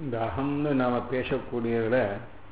இந்த அகம்னு நாம் பேசக்கூடியதில்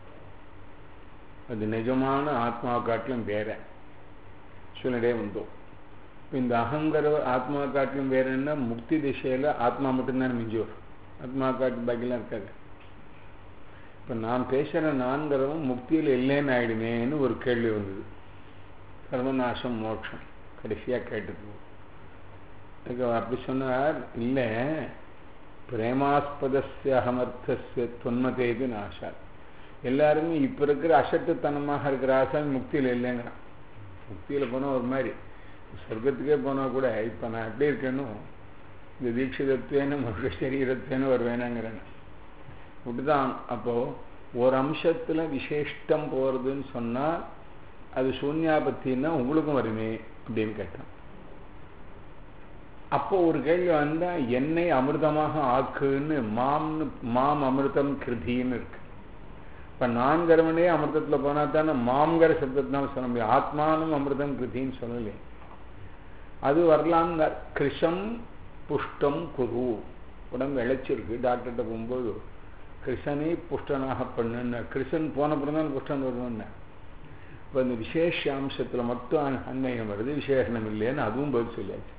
அது நிஜமான ஆத்மா காட்டிலும் வேற சொல்லிட்டே வந்தோம் இப்போ இந்த அகங்கிற ஆத்மா காட்டிலும் வேற என்ன முக்தி திசையில் ஆத்மா மட்டும்தான் மிஞ்சி வரும் ஆத்மா காட்டு பாக்கியெல்லாம் இருக்காது இப்போ நான் பேசுகிற நான்கிறவன் முக்தியில் இல்லைன்னு ஆயிடுமேன்னு ஒரு கேள்வி வந்தது சர்வநாசம் மோட்சம் கடைசியாக கேட்டது அதுக்கு அப்படி சொன்னார் இல்லை பிரேமாஸ்பதஸ்ய அகமர்த்தஸ்ய தொன்மதேது நாசா எல்லாருமே இப்போ இருக்கிற அசட்டுத்தனமாக இருக்கிற ஆசை முக்தியில் இல்லைங்கிறான் முக்தியில் போனால் ஒரு மாதிரி சொர்க்கத்துக்கே போனால் கூட இப்போ நான் எப்படி இருக்கேனோ இந்த தீட்சிதத்துவேன்னு மனுஷ சரீரத்துவேன்னு ஒரு வேணாங்கிறேன் இப்படிதான் அப்போது ஒரு அம்சத்தில் விசேஷ்டம் போகிறதுன்னு சொன்னால் அது சூன்யாபத்தின்னா உங்களுக்கும் வருமே அப்படின்னு கேட்டான் அப்போ ஒரு கேள்வி வந்தால் என்னை அமிர்தமாக ஆக்குன்னு மாம்னு மாம் அமிர்தம் கிருதின்னு இருக்கு இப்போ நான்கிறவனே அமிர்தத்தில் போனால் தானே மாம்கிற சப்தத்தினால சொல்ல முடியும் ஆத்மானும் அமிர்தம் கிருதின்னு சொல்லலையே அது வரலாம் கிருஷம் புஷ்டம் குரு உடம்பு இழைச்சிருக்கு டாக்டர்கிட்ட போகும்போது கிருஷ்ணனை புஷ்டனாக பண்ணுன்னு கிருஷ்ணன் போனப்புறம் தான் புஷ்டன் வருவேன்னு இப்போ இந்த விசேஷ அம்சத்தில் மட்டும் அன்மயம் வருது விசேஷனம் இல்லைன்னு அதுவும் பதில் சொல்லியாச்சு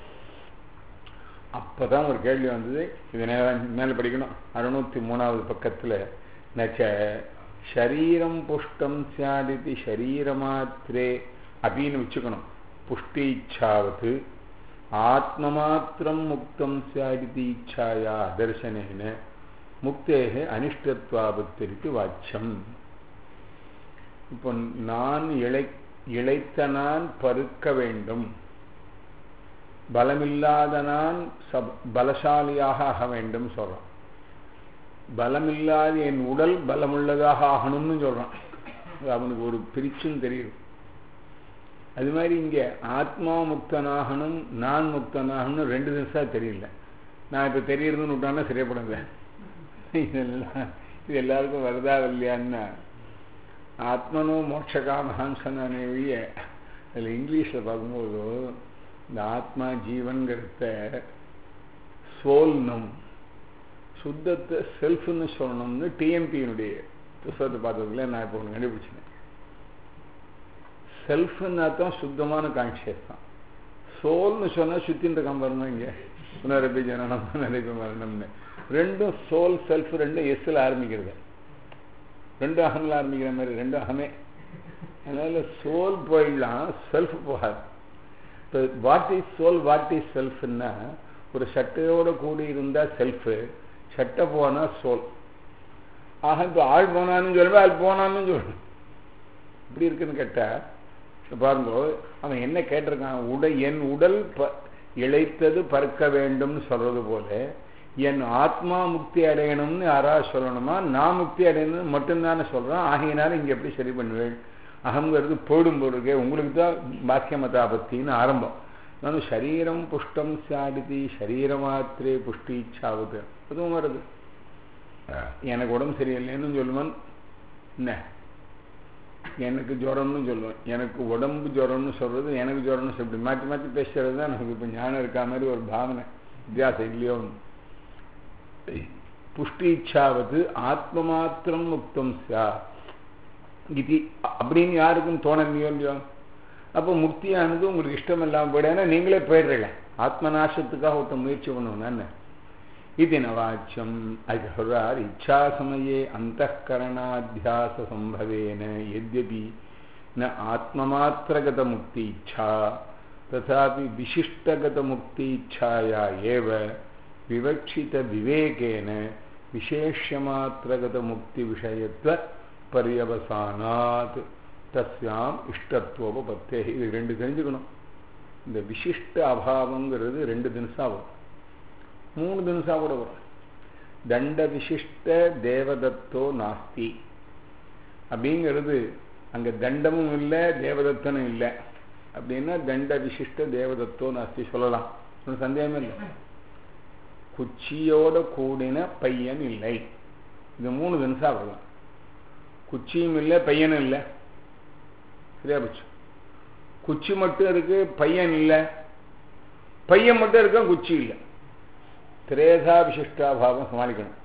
அப்போ தான் ஒரு கேள்வி வந்தது இது மேலே படிக்கணும் அறுநூத்தி மூணாவது பக்கத்தில் நச்ச ஷரீரம் புஷ்டம் சியாதிதி ஷரீரமாத்திரே அப்படின்னு வச்சுக்கணும் புஷ்டி இச்சாவது ஆத்மமாத்திரம் முக்தம் சியாதிதி இச்சாயா தர்சனேன முக்தேக அனிஷ்டத்வாபத்திற்கு வாச்சியம் இப்போ நான் இழை இழைத்த நான் பருக்க வேண்டும் பலமில்லாத நான் சப் பலசாலியாக ஆக வேண்டும் சொல்கிறான் பலமில்லாத என் உடல் பலமுள்ளதாக ஆகணும்னு சொல்கிறான் அவனுக்கு ஒரு பிரிச்சும் தெரியும் அது மாதிரி இங்கே ஆத்மா முக்தனாகணும் நான் முக்தனாகணும் ரெண்டு நிமிஷம் தெரியல நான் இப்போ தெரியறதுன்னு விட்டானா சரியாப்படுங்க இதெல்லாம் இது எல்லாருக்கும் வருதா இல்லையான்னா ஆத்மனோ மோட்சகாமகான்னு சொன்னானே ஒழிய அதில் இங்கிலீஷில் பார்க்கும்போது இந்த ஆத்மா ஜீவன்கிறத சோல்னும் சுத்தத்தை செல்ஃப்னு சொல்லணும்னு டிஎம்பியினுடைய புத்தகத்தை பார்த்ததுல நான் இப்போ ஒன்று கண்டுபிடிச்சேன் செல்ஃப்னா தான் சுத்தமான கான்சியஸ் தான் சோல்னு சொன்னால் சுத்தின் இருக்கான் பாருங்க இங்கே புனரபி ஜனனம் புனரபி மரணம்னு ரெண்டும் சோல் செல்ஃப் ரெண்டும் எஸ்ஸில் ஆரம்பிக்கிறது ரெண்டும் அகமில் ஆரம்பிக்கிற மாதிரி ரெண்டும் அகமே அதனால சோல் போயிடலாம் செல்ஃப் போகாது இப்போ what is soul what is செல்ஃப்னா ஒரு சட்டையோடு கூடி இருந்தால் செல்ஃபு சட்டை போனால் சோல் ஆக இப்போ ஆள் போனான்னு சொல்லுவேன் ஆள் போனான்னு சொல்லணும் இப்படி இருக்குன்னு கேட்டால் பாருங்க அவன் என்ன கேட்டிருக்கான் உடல் என் உடல் ப இழைத்தது பறக்க வேண்டும்னு சொல்றது போல என் ஆத்மா முக்தி அடையணும்னு யாராவது சொல்லணுமா நான் முக்தி அடையணும் மட்டும்தானே சொல்கிறான் ஆகையினால இங்கே எப்படி சரி பண்ணுவேன் அகங்கிறது போடும் பொருளுக்கே உங்களுக்கு தான் பாக்கியமதாபத்தின்னு ஆரம்பம் நான் சரீரம் புஷ்டம் சாடிதி சரீரமாத்திரே புஷ்டி இச்சாவுது அதுவும் வருது எனக்கு உடம்பு சரியில்லைன்னு சொல்லுவன் என்ன எனக்கு ஜுரம்னு சொல்லுவேன் எனக்கு உடம்பு ஜுரம்னு சொல்றது எனக்கு ஜுரம்னு சொல்லி மாற்றி மாற்றி பேசுறது தான் நமக்கு இப்போ ஞானம் இருக்கா மாதிரி ஒரு பாவனை வித்தியாசம் இல்லையோ புஷ்டி இச்சாவது ஆத்ம மாத்திரம் முக்தம் சா இது அப்படின்னு யாருக்கும் தோணலையோ இல்லையோ அப்போ முக்தியானது உங்களுக்கு இஷ்டம் இல்லாமல் போயிடுனா நீங்களே போயிடுறீங்க ஆத்மநாசத்துக்காக ஒருத்த முயற்சி பண்ணுவோம் நான் இது நவாச்சியம் அது சொல்றார் இச்சா சமயே அந்த கரணாத்தியாச சம்பவேன எத்யபி ந ஆத்மமாத்திரகத முக்தி இச்சா ததாபி விசிஷ்டகத முக்தி இச்சாயா ஏவ விவக்ஷித விவேகேன விசேஷமாத்திரகத முக்தி விஷயத்துவ பரியவசானாத் தஸ்யாம் இஷ்டத்துவபத்தே இது ரெண்டு தெரிஞ்சுக்கணும் இந்த விசிஷ்ட அபாவங்கிறது ரெண்டு தினசா வரும் மூணு தினசா கூட வரும் தண்ட விசிஷ்ட தேவதத்தோ நாஸ்தி அப்படிங்கிறது அங்கே தண்டமும் இல்லை தேவதத்தனும் இல்லை அப்படின்னா தண்ட விசிஷ்ட தேவதத்தோ நாஸ்தி சொல்லலாம் ஒன்றும் சந்தேகமே இல்லை குச்சியோட கூடின பையன் இல்லை இது மூணு தினசா வரலாம் குச்சியும் இல்லை பையனும் இல்லை சரியா போச்சு குச்சி மட்டும் இருக்கு பையன் இல்லை பையன் மட்டும் இருக்க குச்சி இல்லை திரேதா விசிஷ்டாபாவம் சமாளிக்கணும்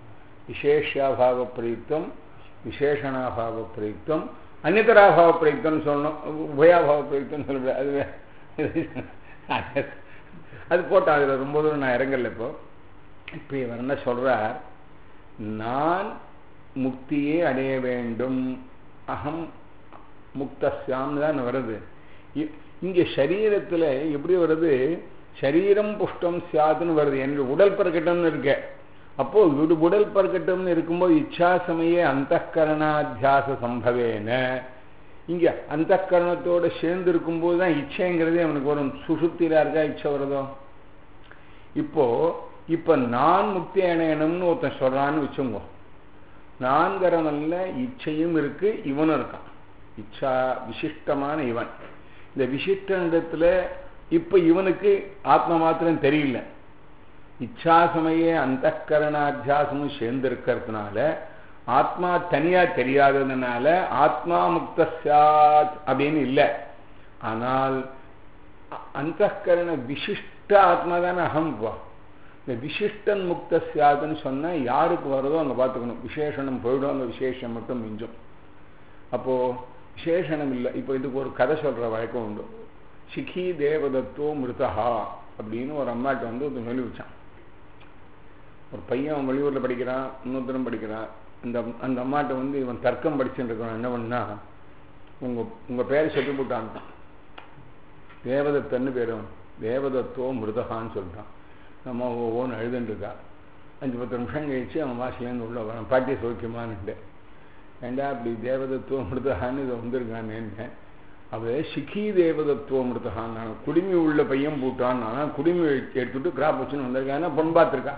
விசேஷாபாவ பிரயுக்தம் விசேஷணாபாவ பிரயுக்தம் அந்நியதராபாவ பிரயுக்தம்னு சொல்லணும் உபயாபாவ பிரயுக்தம்னு சொல்லக்கூடாது அது வே- அது போட்டா அதில் ரொம்ப தூரம் நான் இறங்கல இப்போ இப்போ இவர் என்ன சொல்றார் நான் முக்தியே அடைய வேண்டும் அகம் முக்தஸ்யாம் தான் வருது இ- இங்க சரீரத்துல எப்படி வருது சரீரம் புஷ்டம் சியாதுன்னு வருது என்னுடைய உடல் பறக்கட்டும்னு இருக்க அப்போ இது உடல் பறக்கட்டும்னு இருக்கும்போது இச்சா சமய அந்தகரணாத்தியாச சம்பவேன இங்க அந்தகரணத்தோட சேர்ந்து இருக்கும்போது தான் இச்சைங்கிறதே அவனுக்கு வரும் சுசுத்தில இருக்கா இச்சை வருதோ இப்போ இப்ப நான் முக்தி அடையணும்னு ஒருத்தன் சொல்றான்னு வச்சுங்கோ நான்கரமல்ல இச்சையும் இருக்கு இவனும் இருக்கான் இச்சா விசிஷ்டமான இவன் இந்த விசிஷ்டனிடத்துல இப்ப இவனுக்கு ஆத்ம மாத்திரம் தெரியல இச்சா சமய அந்தகரணாத்தியாசமும் சேர்ந்து இருக்கிறதுனால ஆத்மா தனியா தெரியாததுனால ஆத்மா முக்த சாத் அப்படின்னு இல்லை ஆனால் அந்தகரண விசிஷ்ட ஆத்மா தானே அகம் வா இந்த விசிஷ்டன் முக்த சியாதுன்னு சொன்னா யாருக்கு வருதோ அங்க பார்த்துக்கணும் விசேஷனம் போயிடும் அங்க விசேஷம் மட்டும் மிஞ்சும் அப்போ விசேஷனம் இல்லை இப்போ இதுக்கு ஒரு கதை சொல்ற வழக்கம் உண்டு சிக்கி தேவதத்தோ மிருதஹா அப்படின்னு ஒரு அம்மாட்ட வந்து ஒருத்தன் சொல்லி வச்சான் ஒரு பையன் அவன் வெளியூர்ல படிக்கிறான் இன்னொருத்தரும் படிக்கிறான் அந்த அந்த அம்மாட்ட வந்து இவன் தர்க்கம் படிச்சுட்டு இருக்கான் என்ன பண்ணா உங்க உங்க பேரை சொல்லி போட்டான்ட்டான் தேவதத்தன்னு பேரும் தேவதத்தோ மிருதகான்னு சொல்லிட்டான் நம்ம ஒவ்வொன்று எழுதுன்ருக்கா அஞ்சு பத்து நிமிஷம் கழிச்சு அவன் வாசிலேருந்து உள்ள வரான் பாட்டி சௌக்கியமானுட்டு ஏண்டா அப்படி தேவதத்துவம் மிருதகான்னு இதை வந்திருக்கானேன்னு அவ சிக்கி தேவதத்துவம் மிருதகான் குடிமி உள்ள பையன் பூட்டான் ஆனால் குடிமி எடுத்துட்டு கிராப் வச்சுன்னு வந்திருக்கான்னா பொன் பார்த்துருக்கா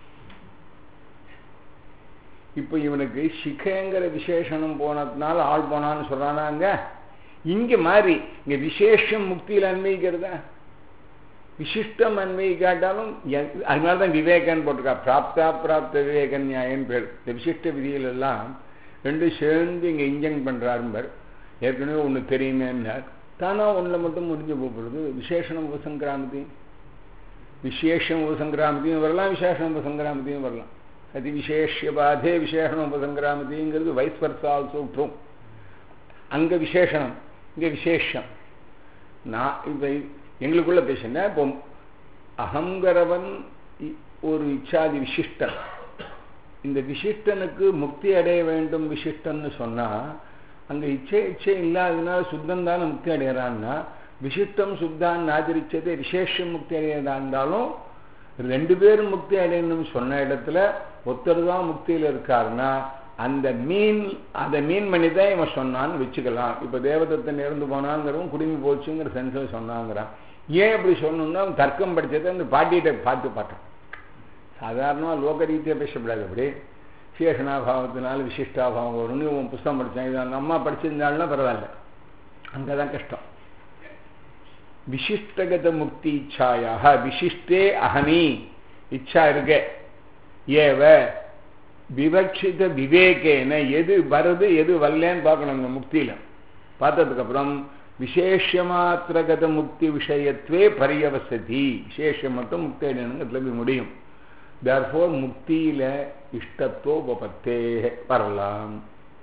இப்போ இவனுக்கு சிக்கைங்கிற விசேஷனம் போனதுனால ஆள் போனான்னு சொல்றானாங்க இங்க மாதிரி இங்க விசேஷம் முக்தியில் அன்வயிக்கிறதா விசிஷ்டம் அன்வயிக்காட்டாலும் எ- அதனாலதான் விவேகன் போட்டிருக்கா பிராப்தா பிராப்த விவேகன் நியாயன் பேர் இந்த விசிஷ்ட விதிகள் எல்லாம் ரெண்டு சேர்ந்து இங்க இன்ஜெக்ட் பண்றாரும்பர் ஏற்கனவே ஒண்ணு தெரியுமேன்னார் தானா ஒண்ணுல மட்டும் முடிஞ்சு போகிறது விசேஷணம் உபசங்கிராமதி விசேஷம் உபசங்கிராமதியும் வரலாம் விசேஷம் உபசங்கிராமதியும் வரலாம் அதி விசேஷ பாதே விசேஷணம் உபசங்கிராமதிங்கிறது வைஸ் வர்சா ஆல்சோ ட்ரூ அங்க விசேஷனம் இங்க விசேஷம் நான் இப்ப எங்களுக்குள்ள பேசின இப்போ அகங்கிறவன் இ- ஒரு இச்சாதி விசிஷ்டன் இந்த விசிஷ்டனுக்கு முக்தி அடைய வேண்டும் விசிஷ்டன்னு சொன்னா அங்க இச்சை இச்சை இல்லாததுனால சுத்தம் தானே முக்தி அடையறான்னா விசிஷ்டம் சுத்தான்னு ஆதரிச்சதே விசேஷம் முக்தி அடையறதா இருந்தாலும் ரெண்டு பேரும் முக்தி அடையணும்னு சொன்ன இடத்துல ஒருத்தர் தான் முக்தியில இருக்காருன்னா அந்த மீன் அதை மீன் பண்ணி தான் இவன் சொன்னான்னு வச்சுக்கலாம் இப்ப தேவதத்தன் இறந்து போனாங்கிறவன் குடுமி போச்சுங்கிற சென்ஸில் சொன்னாங்கிறான் ஏன் அப்படி சொல்லணும்னா அவன் தர்க்கம் படிச்சதை அந்த பாட்டிகிட்ட பார்த்து பார்த்தான் சாதாரணமா லோக ரீதியா பேசப்படாது அப்படி சேஷனாபாவத்தினால விசிஷ்டாபாவம் வரும்னு உன் புஸ்தகம் படிச்சான் இது அந்த அம்மா படிச்சிருந்தாள்னா பரவாயில்ல அங்கதான் கஷ்டம் விசிஷ்டகத முக்தி இச்சாயாக விசிஷ்டே அகமி இச்சா இருக்க ஏவ விவக்ஷித விவேகேன எது வருது எது வரலன்னு பார்க்கணும் இந்த முக்தியில பார்த்ததுக்கு அப்புறம் விசேஷமாத்திரகத முக்தி விஷயத்வே பரியவசதி விசேஷம் மட்டும் முக்தி அடையணுங்கிறதுல போய் முடியும் தேர்ஃபோர் முக்தியில இஷ்டத்தோபத்தே வரலாம்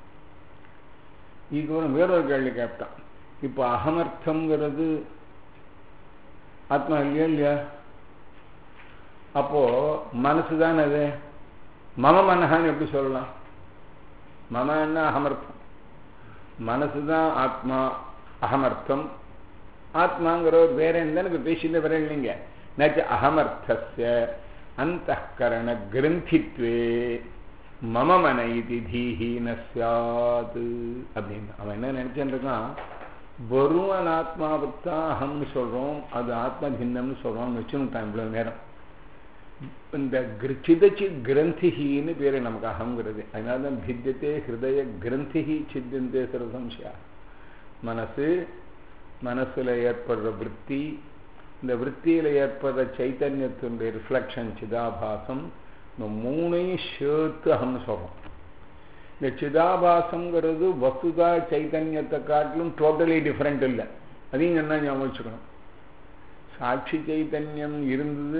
இது ஒரு வேறொரு கேள்வி கேட்டான் இப்போ அகமர்த்தம்ங்கிறது ஆத்மா இல்லையா இல்லையா அப்போ மனசு தான் அது மம மனஹான்னு எப்படி சொல்லலாம் மமன்னா அகமர்த்தம் மனசு தான் ஆத்மா அகமர்த்தம் ஆத்மாங்கிற வேற எந்த எனக்கு பேசிட்டு வர இல்லைங்க நச்ச அகமர்த்தஸ்ய அந்த கரண கிரந்தித்வே மம மன இது தீஹி ந சாது அப்படின்னு அவன் என்ன நினைச்சுட்டு இருக்கான் வெறும் அனாத்மாவுத்தான் அகம்னு சொல்றோம் அது ஆத்ம பின்னம்னு சொல்றோம்னு வச்சுட்டான் இவ்வளவு நேரம் இந்த சிதச்சி கிரந்திகின்னு பேரு நமக்கு அகங்கிறது அதனால தான் பித்தியத்தே ஹிருதய கிரந்திகி சித்தியந்தே சர்வசம்சயா மனசு மனசுல ஏற்படுற விற்பி இந்த விற்த்தியில ஏற்படுற சைத்தன்யத்தினுடைய ரிஃப்ளெக்ஷன் சிதாபாசம் இந்த மூணையும் சேர்த்து அகம்னு சொல்றோம் இந்த சிதாபாசங்கிறது வசுதா சைத்தன்யத்தை காட்டிலும் டோட்டலி டிஃப்ரெண்ட் இல்லை அதையும் என்ன ஞாபகம் வச்சுக்கணும் சாட்சி சைத்தன்யம் இருந்தது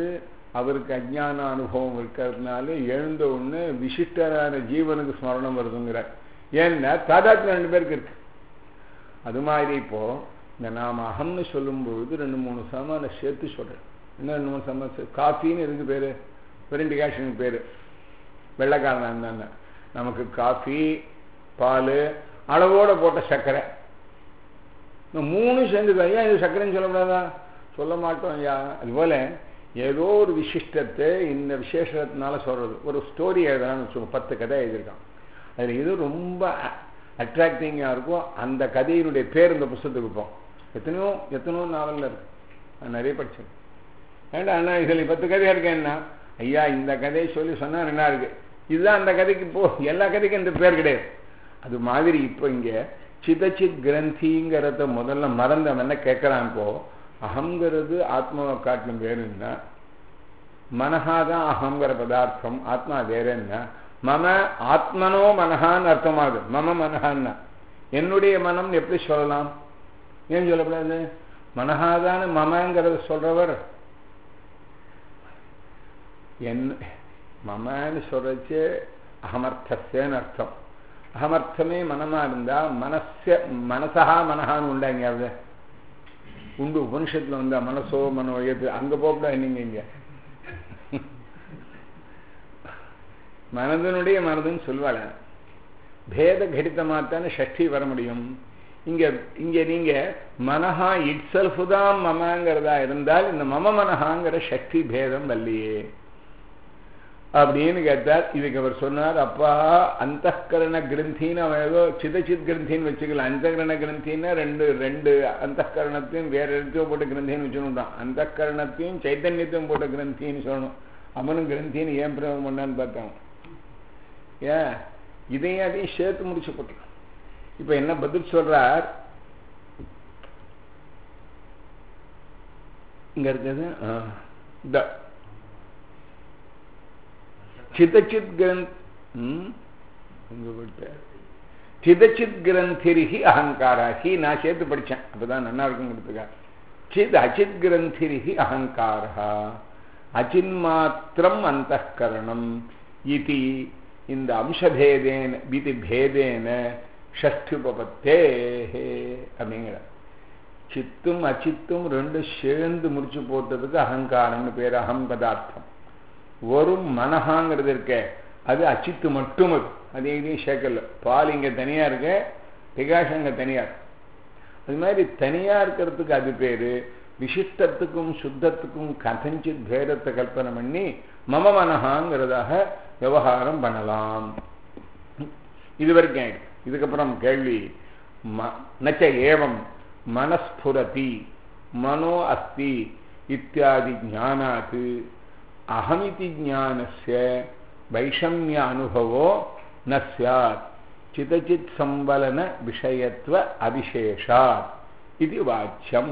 அவருக்கு அஜ்ஞான அனுபவம் இருக்கிறதுனால எழுந்த உடனே விசிஷ்டரான ஜீவனுக்கு ஸ்மரணம் வருதுங்கிறார் ஏன்னா தாதாத்மியம் ரெண்டு பேருக்கு இருக்கு அது மாதிரி இப்போ இந்த நாம் அகம்னு சொல்லும்பொழுது ரெண்டு மூணு சமான சேர்த்து சொல்றேன் என்ன ரெண்டு மூணு சமான சேர்த்து காஃபின்னு இருக்கு பேரு வெரிண்டிகாஷனுக்கு பேரு வெள்ளைக்காரன் இருந்தாங்க நமக்கு காஃபி பால் அளவோட போட்ட சர்க்கரை இந்த மூணு சேர்ந்து ஐயா இது சர்க்கரைன்னு சொல்லக்கூடாதா சொல்ல மாட்டோம் ஐயா அதுபோல ஏதோ ஒரு விசிஷ்டத்தை இந்த விசேஷத்தினால சொல்றது ஒரு ஸ்டோரி எழுதுறான்னு வச்சுக்கோங்க பத்து கதை எழுதியிருக்கான் அதில் எது ரொம்ப அட்ராக்டிங்காக இருக்கும் அந்த கதையினுடைய பேர் இந்த புஸ்தத்துக்கு இப்போ எத்தனையோ எத்தனையோ நாவலில் இருக்கு நான் நிறைய படிச்சேன் ஏண்டா அண்ணா இதில் பத்து கதை இருக்கேன்னா ஐயா இந்த கதையை சொல்லி சொன்னால் நல்லா இருக்கு இதுதான் அந்த கதைக்கு போ எல்லா கதைக்கும் இந்த பேர் கிடையாது அது மாதிரி இப்போ இங்கே சிதச்சித் கிரந்திங்கிறத முதல்ல மறந்தவன் என்ன கேட்குறான் இப்போ அகங்கிறது ஆத்மாவை காட்டிலும் வேணும்னா மனஹாதான் அகங்கிற பதார்த்தம் ஆத்மா வேறன்னா மம ஆத்மனோ மனஹான்னு அர்த்தமாகுது மம மனஹான்னா என்னுடைய மனம் எப்படி சொல்லலாம் ஏன் சொல்லக்கூடாது மனஹாதான மமங்கிறத சொல்றவர் என் மமன்னு சொல்றச்சு அகமர்த்தசேன்னு அர்த்தம் அகமர்த்தமே மனமா இருந்தா மனச மனசா மனஹான்னு உண்டா எங்கேயாவது உண்டு உபனிஷத்துல வந்தா மனசோ மனோ எது அங்க போகக்கூடாது நீங்க இங்க மனதனுடைய மனதுன்னு சொல்வாள பேத கடிதமாத்தான ஷஷ்டி வர முடியும் இங்க இங்க நீங்க மனஹா இட் செல்ஃப் தான் மமங்கிறதா இருந்தால் இந்த மம மனஹாங்கிற சக்தி பேதம் வல்லையே அப்படின்னு கேட்டார் இதுக்கு அவர் சொன்னார் அப்பா அந்தகரண கிரந்தின்னு அவன் ஏதோ சிதச்சித் கிரந்தின்னு வச்சுக்கலாம் அந்தகரண கிரந்தின்னா ரெண்டு ரெண்டு அந்தகரணத்தையும் வேற இடத்தையோ போட்ட கிரந்தின்னு வச்சுட்டான் அந்தகரணத்தையும் சைத்தன்யத்தையும் போட்ட கிரந்தின்னு சொல்லணும் அவனும் கிரந்தின்னு ஏன் பிரயோகம் பண்ணான்னு பார்த்தான் ஏன் இதையும் அதையும் சேர்த்து முடிச்சு போட்டான் இப்ப என்ன பதில் சொல்றார் இங்க இருக்குது இந்த சிதச்சித் கிரந்த் சிதச்சித் கிரந்திரிகி அகங்காராகி நான் சேர்த்து படித்தேன் அப்பதான் நல்லா இருக்குங்கிறதுக்கா சித் அச்சித் கிரந்திரிகி அகங்காரா அச்சின்மாத்திரம் அந்த கரணம் இது இந்த அம்சபேதேன இது பேதேன ஷஷ்டுபத்தே அப்படிங்கிற சித்தும் அச்சித்தும் ரெண்டும் சேர்ந்து முடிச்சு போட்டதுக்கு அகங்காரம்னு பேர் அகம் பதார்த்தம் ஒரு மனஹாங்கிறது இருக்க அது அச்சித்து மட்டும் அது அது எங்கேயும் சேர்க்கல பால் இங்கே தனியாக இருக்க பிரகாஷம் அங்கே தனியாக அது மாதிரி தனியாக இருக்கிறதுக்கு அது பேர் விசிஷ்டத்துக்கும் சுத்தத்துக்கும் கதஞ்சித் பேதத்தை கல்பனை பண்ணி மம மனஹாங்கிறதாக விவகாரம் பண்ணலாம் இது வரைக்கும் ஆயிடுச்சு இதுக்கப்புறம் கேள்வி நச்ச ஏவம் மனஸ்புரதி மனோ அஸ்தி இத்தியாதி ஞானாத் அகமிதி ஞானஸ்ய வைஷமிய அனுபவோ ந சாத் சிதச்சித் சம்பலன விஷயத்துவ அவிசேஷாத் இது வாச்சியம்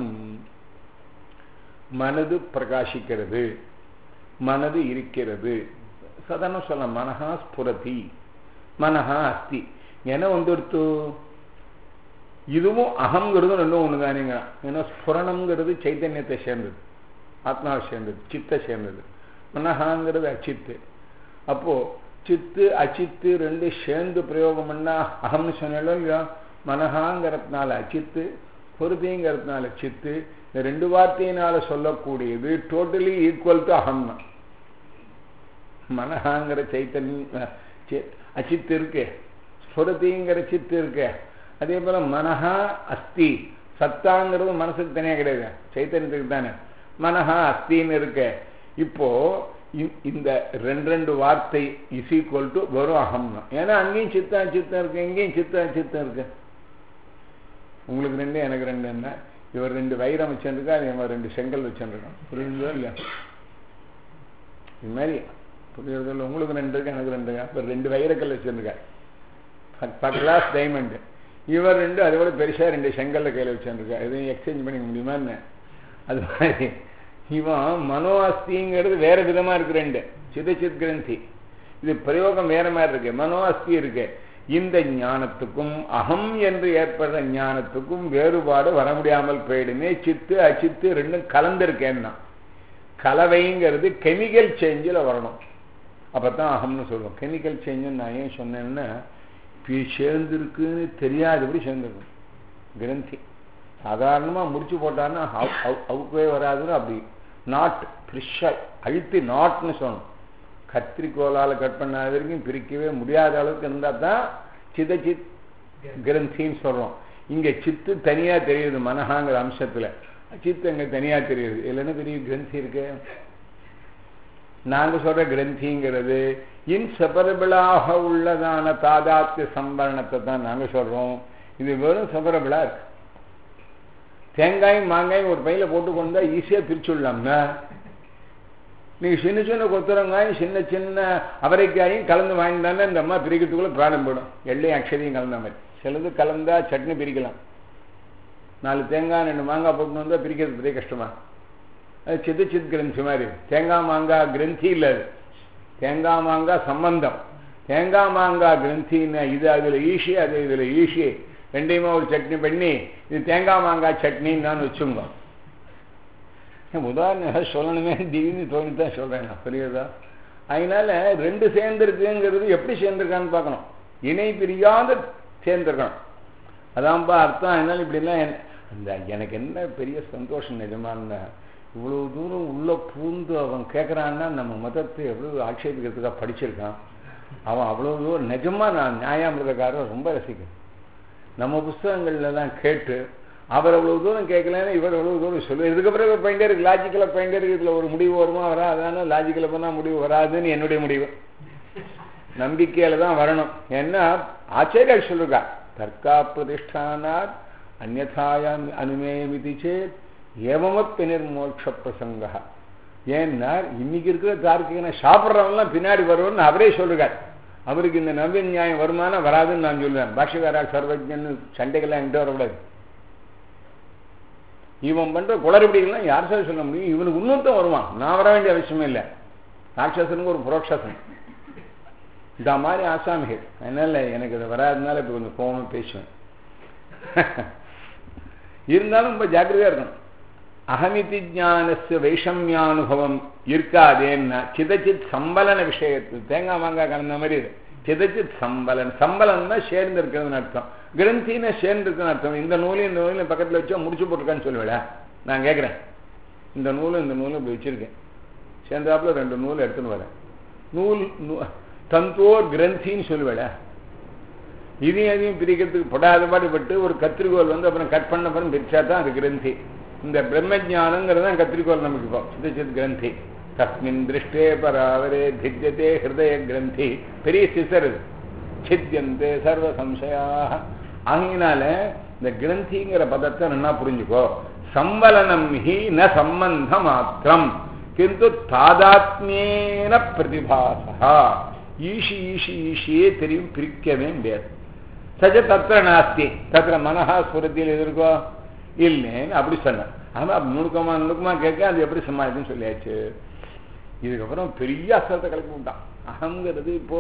மனது பிரகாசிக்கிறது மனது இருக்கிறது சாதாரண சொல்ல மனஹா ஸ்புரதி மனஹா அஸ்தி என வந்துடுத்து இதுவும் அகங்கிறதும் ரெண்டும் ஒன்று தானேங்க ஏன்னா ஸ்புரணம்ங்கிறது சைத்தன்யத்தை சேர்ந்தது ஆத்மாவை சேர்ந்தது சித்தை சேர்ந்தது மனஹாங்கிறது அச்சித்து அப்போ சித்து அச்சித்து ரெண்டு சேர்ந்து பிரயோகம் பண்ணா அகம்னு சொன்னாலும் இல்லையா மனஹாங்கிறதுனால அச்சித்து பொறுதிங்கிறதுனால சித்து இந்த ரெண்டு வார்த்தையினால சொல்லக்கூடியது டோட்டலி ஈக்குவல் டு அகம் தான் மனஹாங்கிற சைத்தன்ய அச்சித்து இருக்கு ஸ்புரதிங்கிற சித்து இருக்கு அதே போல மனஹா அஸ்தி சத்தாங்கிறது மனசுக்கு தனியாக கிடையாது சைத்தன்யத்துக்கு தானே மனஹா அஸ்தின்னு இருக்கு இப்போ இந்த ரெண்டு ரெண்டு வார்த்தை இஸ் ஈக்குவல் டு வெறும் அகம் தான் ஏன்னா அங்கேயும் சித்தா சித்தம் இருக்கு எங்கேயும் சித்தா சித்தம் இருக்கு உங்களுக்கு ரெண்டு எனக்கு ரெண்டு என்ன இவர் ரெண்டு வைரம் வச்சுருக்கா இவன் ரெண்டு செங்கல் வச்சுருக்கான் புரியுதோ இல்லையா இது மாதிரி புரியுறதோ இல்லை உங்களுக்கு ரெண்டு இருக்கு எனக்கு ரெண்டு அப்போ ரெண்டு வைரக்கல் வச்சுருக்கா கிளாஸ் டைமண்டு இவர் ரெண்டு அதை விட பெருசாக ரெண்டு செங்கல்ல கையில் வச்சுருக்கா எதையும் எக்ஸ்சேஞ்ச் பண்ணிக்க முடியுமா என்ன அது மாதிரி இவன் மனோ அஸ்திங்கிறது வேற விதமா இருக்கு ரெண்டு சிதச்சித் கிரந்தி இது பிரயோகம் வேற மாதிரி இருக்கு மனோ அஸ்தி இருக்கு இந்த ஞானத்துக்கும் அகம் என்று ஏற்படுற ஞானத்துக்கும் வேறுபாடு வர முடியாமல் போயிடுமே சித்து அச்சித்து ரெண்டும் கலந்திருக்கேன்னா கலவைங்கிறது கெமிக்கல் சேஞ்சில் வரணும் அப்போ தான் அகம்னு சொல்லுவோம் கெமிக்கல் சேஞ்சுன்னு நான் ஏன் சொன்னேன்னா இப்படி சேர்ந்துருக்குன்னு தெரியாதபடி சேர்ந்துருக்கும் கிரந்தி சாதாரணமாக முடிச்சு போட்டான்னா அவு- அவு- அவுக்கவே வராதுன்னு அப்படி நாட் ஃப்ரிஷ்ஷாக அழுத்தி நாட்னு சொல்லணும் கத்திரிக்கோலால் கட் பண்ணாத வரைக்கும் பிரிக்கவே முடியாத அளவுக்கு இருந்தால் தான் சிதச்சித் கிரந்தின்னு சொல்கிறோம் இங்கே சித்து தனியாக தெரியுது மனஹாங்கிற அம்சத்தில் சித்து அங்கே தனியாக தெரியுது இல்லைன்னா பெரிய கிரந்தி இருக்கு நாங்கள் சொல்கிற கிரந்திங்கிறது இன்செப்பரபிளாக உள்ளதான தாதாத்திய சம்பரணத்தை தான் நாங்கள் சொல்கிறோம் இது வெறும் செப்பரபிளாக இருக்கு தேங்காயும் மாங்காயும் ஒரு பையில போட்டு கொண்டா ஈஸியாக பிரிச்சுடலாம்னா நீங்கள் சின்ன சின்ன கொத்தரங்காயும் சின்ன சின்ன அவரைக்காயும் கலந்து வாங்கிட்டானே இந்த அம்மா பிரிக்கிறதுக்குள்ள பிராணம் போயிடும் எள்ளையும் அக்ஷதையும் கலந்த மாதிரி சிலது கலந்தா சட்னி பிரிக்கலாம் நாலு தேங்காய் ரெண்டு மாங்காய் போட்டு வந்தால் பிரிக்கிறது பெரிய கஷ்டமா அது சித்து சித் கிரந்தி மாதிரி தேங்காய் மாங்காய் கிரந்தி இல்லை அது தேங்காய் மாங்காய் சம்பந்தம் தேங்காய் மாங்காய் கிரந்தின்னா இது அதில் ஈஷி அது இதில் ஈஷி ரெண்டையுமே ஒரு சட்னி பண்ணி இது தேங்காய் மாங்காய் சட்னின்னு நான் வச்சுங்க உதாரணம் சொல்லணுமே திடீர்னு தோணி தான் சொல்கிறேன் நான் புரியுதா அதனால ரெண்டு சேர்ந்துருக்குங்கிறது எப்படி சேர்ந்துருக்கான்னு பார்க்கணும் இணை பிரியாத சேர்ந்துருக்கணும் அதான்ப்பா அர்த்தம் அதனால இப்படிலாம் என்ன- அந்த எனக்கு என்ன பெரிய சந்தோஷம் நிஜமான்னா இவ்வளவு தூரம் உள்ள பூந்து அவன் கேட்குறான்னா நம்ம மதத்தை எவ்வளவு ஆட்சேபிக்கிறதுக்காக படிச்சிருக்கான் அவன் அவ்வளவு தூரம் நிஜமா நான் நியாயாமிரதக்காரர் ரொம்ப ரசிக்கிறேன் நம்ம புஸ்தகங்கள்லாம் கேட்டு அவர் அவ்வளவு தூரம் கேட்கலன்னு இவர் அவ்வளவு தூரம் சொல்லு இதுக்கப்புறம் இவர் பாயிண்டே இருக்கு லாஜிக்கலாக பாயிண்டே இருக்கு இதில் ஒரு முடிவு வருமா வராதானே லாஜிக்கலாக போனால் முடிவு வராதுன்னு என்னுடைய முடிவு நம்பிக்கையில தான் வரணும் ஏன்னா ஆச்சரியர் சொல்லுங்க தர்க்கா பிரதிஷ்டானாத் அந்நாயாம் அனுமேயமிதி சேத் ஏவமப்பி நிர்மோட்ச பிரசங்கா ஏன்னா இன்னைக்கு இருக்கிற தார்க்கிகனை சாப்பிட்றவங்கலாம் பின்னாடி வரும்னு அவரே சொல்லுறார் அவருக்கு இந்த நம்பிய நியாயம் வருமானம் வராதுன்னு நான் சொல்லுவேன் பாஷகாரா சர்வஜன் சண்டைகள்லாம் என்கிட்ட வரக்கூடாது இவன் பண்ற குளறுபடிகள்லாம் யார் சார் சொல்ல முடியும் இவனுக்கு இன்னொருத்தன் வருவான் நான் வர வேண்டிய அவசியமே இல்லை ராட்சசனுக்கு ஒரு புரோக்ஷசன் இந்த மாதிரி ஆசாமிகள் அதனால எனக்கு இது வராதனால இப்போ கொஞ்சம் கோவம் பேசுவேன் இருந்தாலும் ரொம்ப ஜாக்கிரதையா இருக்கணும் அகமிதி ஞானஸ்ய வைஷமியானுபவம் இருக்காதேன்னா சிதச்சித் சம்பலன விஷயத்தில் தேங்காய் மாங்காய் கலந்த மாதிரி இது சிதச்சித் சம்பலன் சம்பலன்னா சேர்ந்து இருக்கிறதுன்னு அர்த்தம் கிரந்தின சேர்ந்து இருக்குன்னு அர்த்தம் இந்த நூலையும் இந்த நூலையும் பக்கத்தில் வச்சா முடிச்சு போட்டிருக்கான்னு சொல்லுவேடா நான் கேட்குறேன் இந்த நூலும் இந்த நூலும் இப்படி வச்சிருக்கேன் சேர்ந்தாப்புல ரெண்டு நூல் எடுத்துன்னு வரேன் நூல் நூ- தந்தோர் கிரந்தின்னு சொல்லுவேடா இதையும் அதையும் பிரிக்கிறதுக்கு படாத பாடுபட்டு ஒரு கத்திரிக்கோல் வந்து அப்புறம் கட் பண்ண அப்புறம் பிரிச்சா தான் அது கிரந்தி இந்த பிரம்மஜானங்கிறது தான் கத்திரிக்கோல் நமக்கு இப்போ சித்தச்சித் கிரந்தி தஸ்மின் திருஷ்டே பராவரே திஜ்யதே ஹிருதய கிரந்தி பெரிய சிசர் இது சித்தியந்தே சர்வ சம்சயாக ஆகையினால இந்த கிரந்திங்கிற பதத்தை நல்லா புரிஞ்சுக்கோ சம்பலனம் ஹி ந சம்பந்த மாத்திரம் கிந்து தாதாத்மியேன பிரதிபாசா ஈஷி ஈஷி ஈஷியே தெரியும் பிரிக்கவே முடியாது சஜ தத்திர நாஸ்தி தத்திர மனஹா சுரத்தில் எது இருக்கோ இல்லைன்னு அப்படி சொன்னேன் ஆனால் நுணுக்கமா நுணுக்கமா கேட்க அது எப்படி சமாளிக்குன்னு சொல்லியாச்சு இதுக்கப்புறம் பெரிய அசத்தை கலக்கி விட்டான் அகங்கிறது இப்போ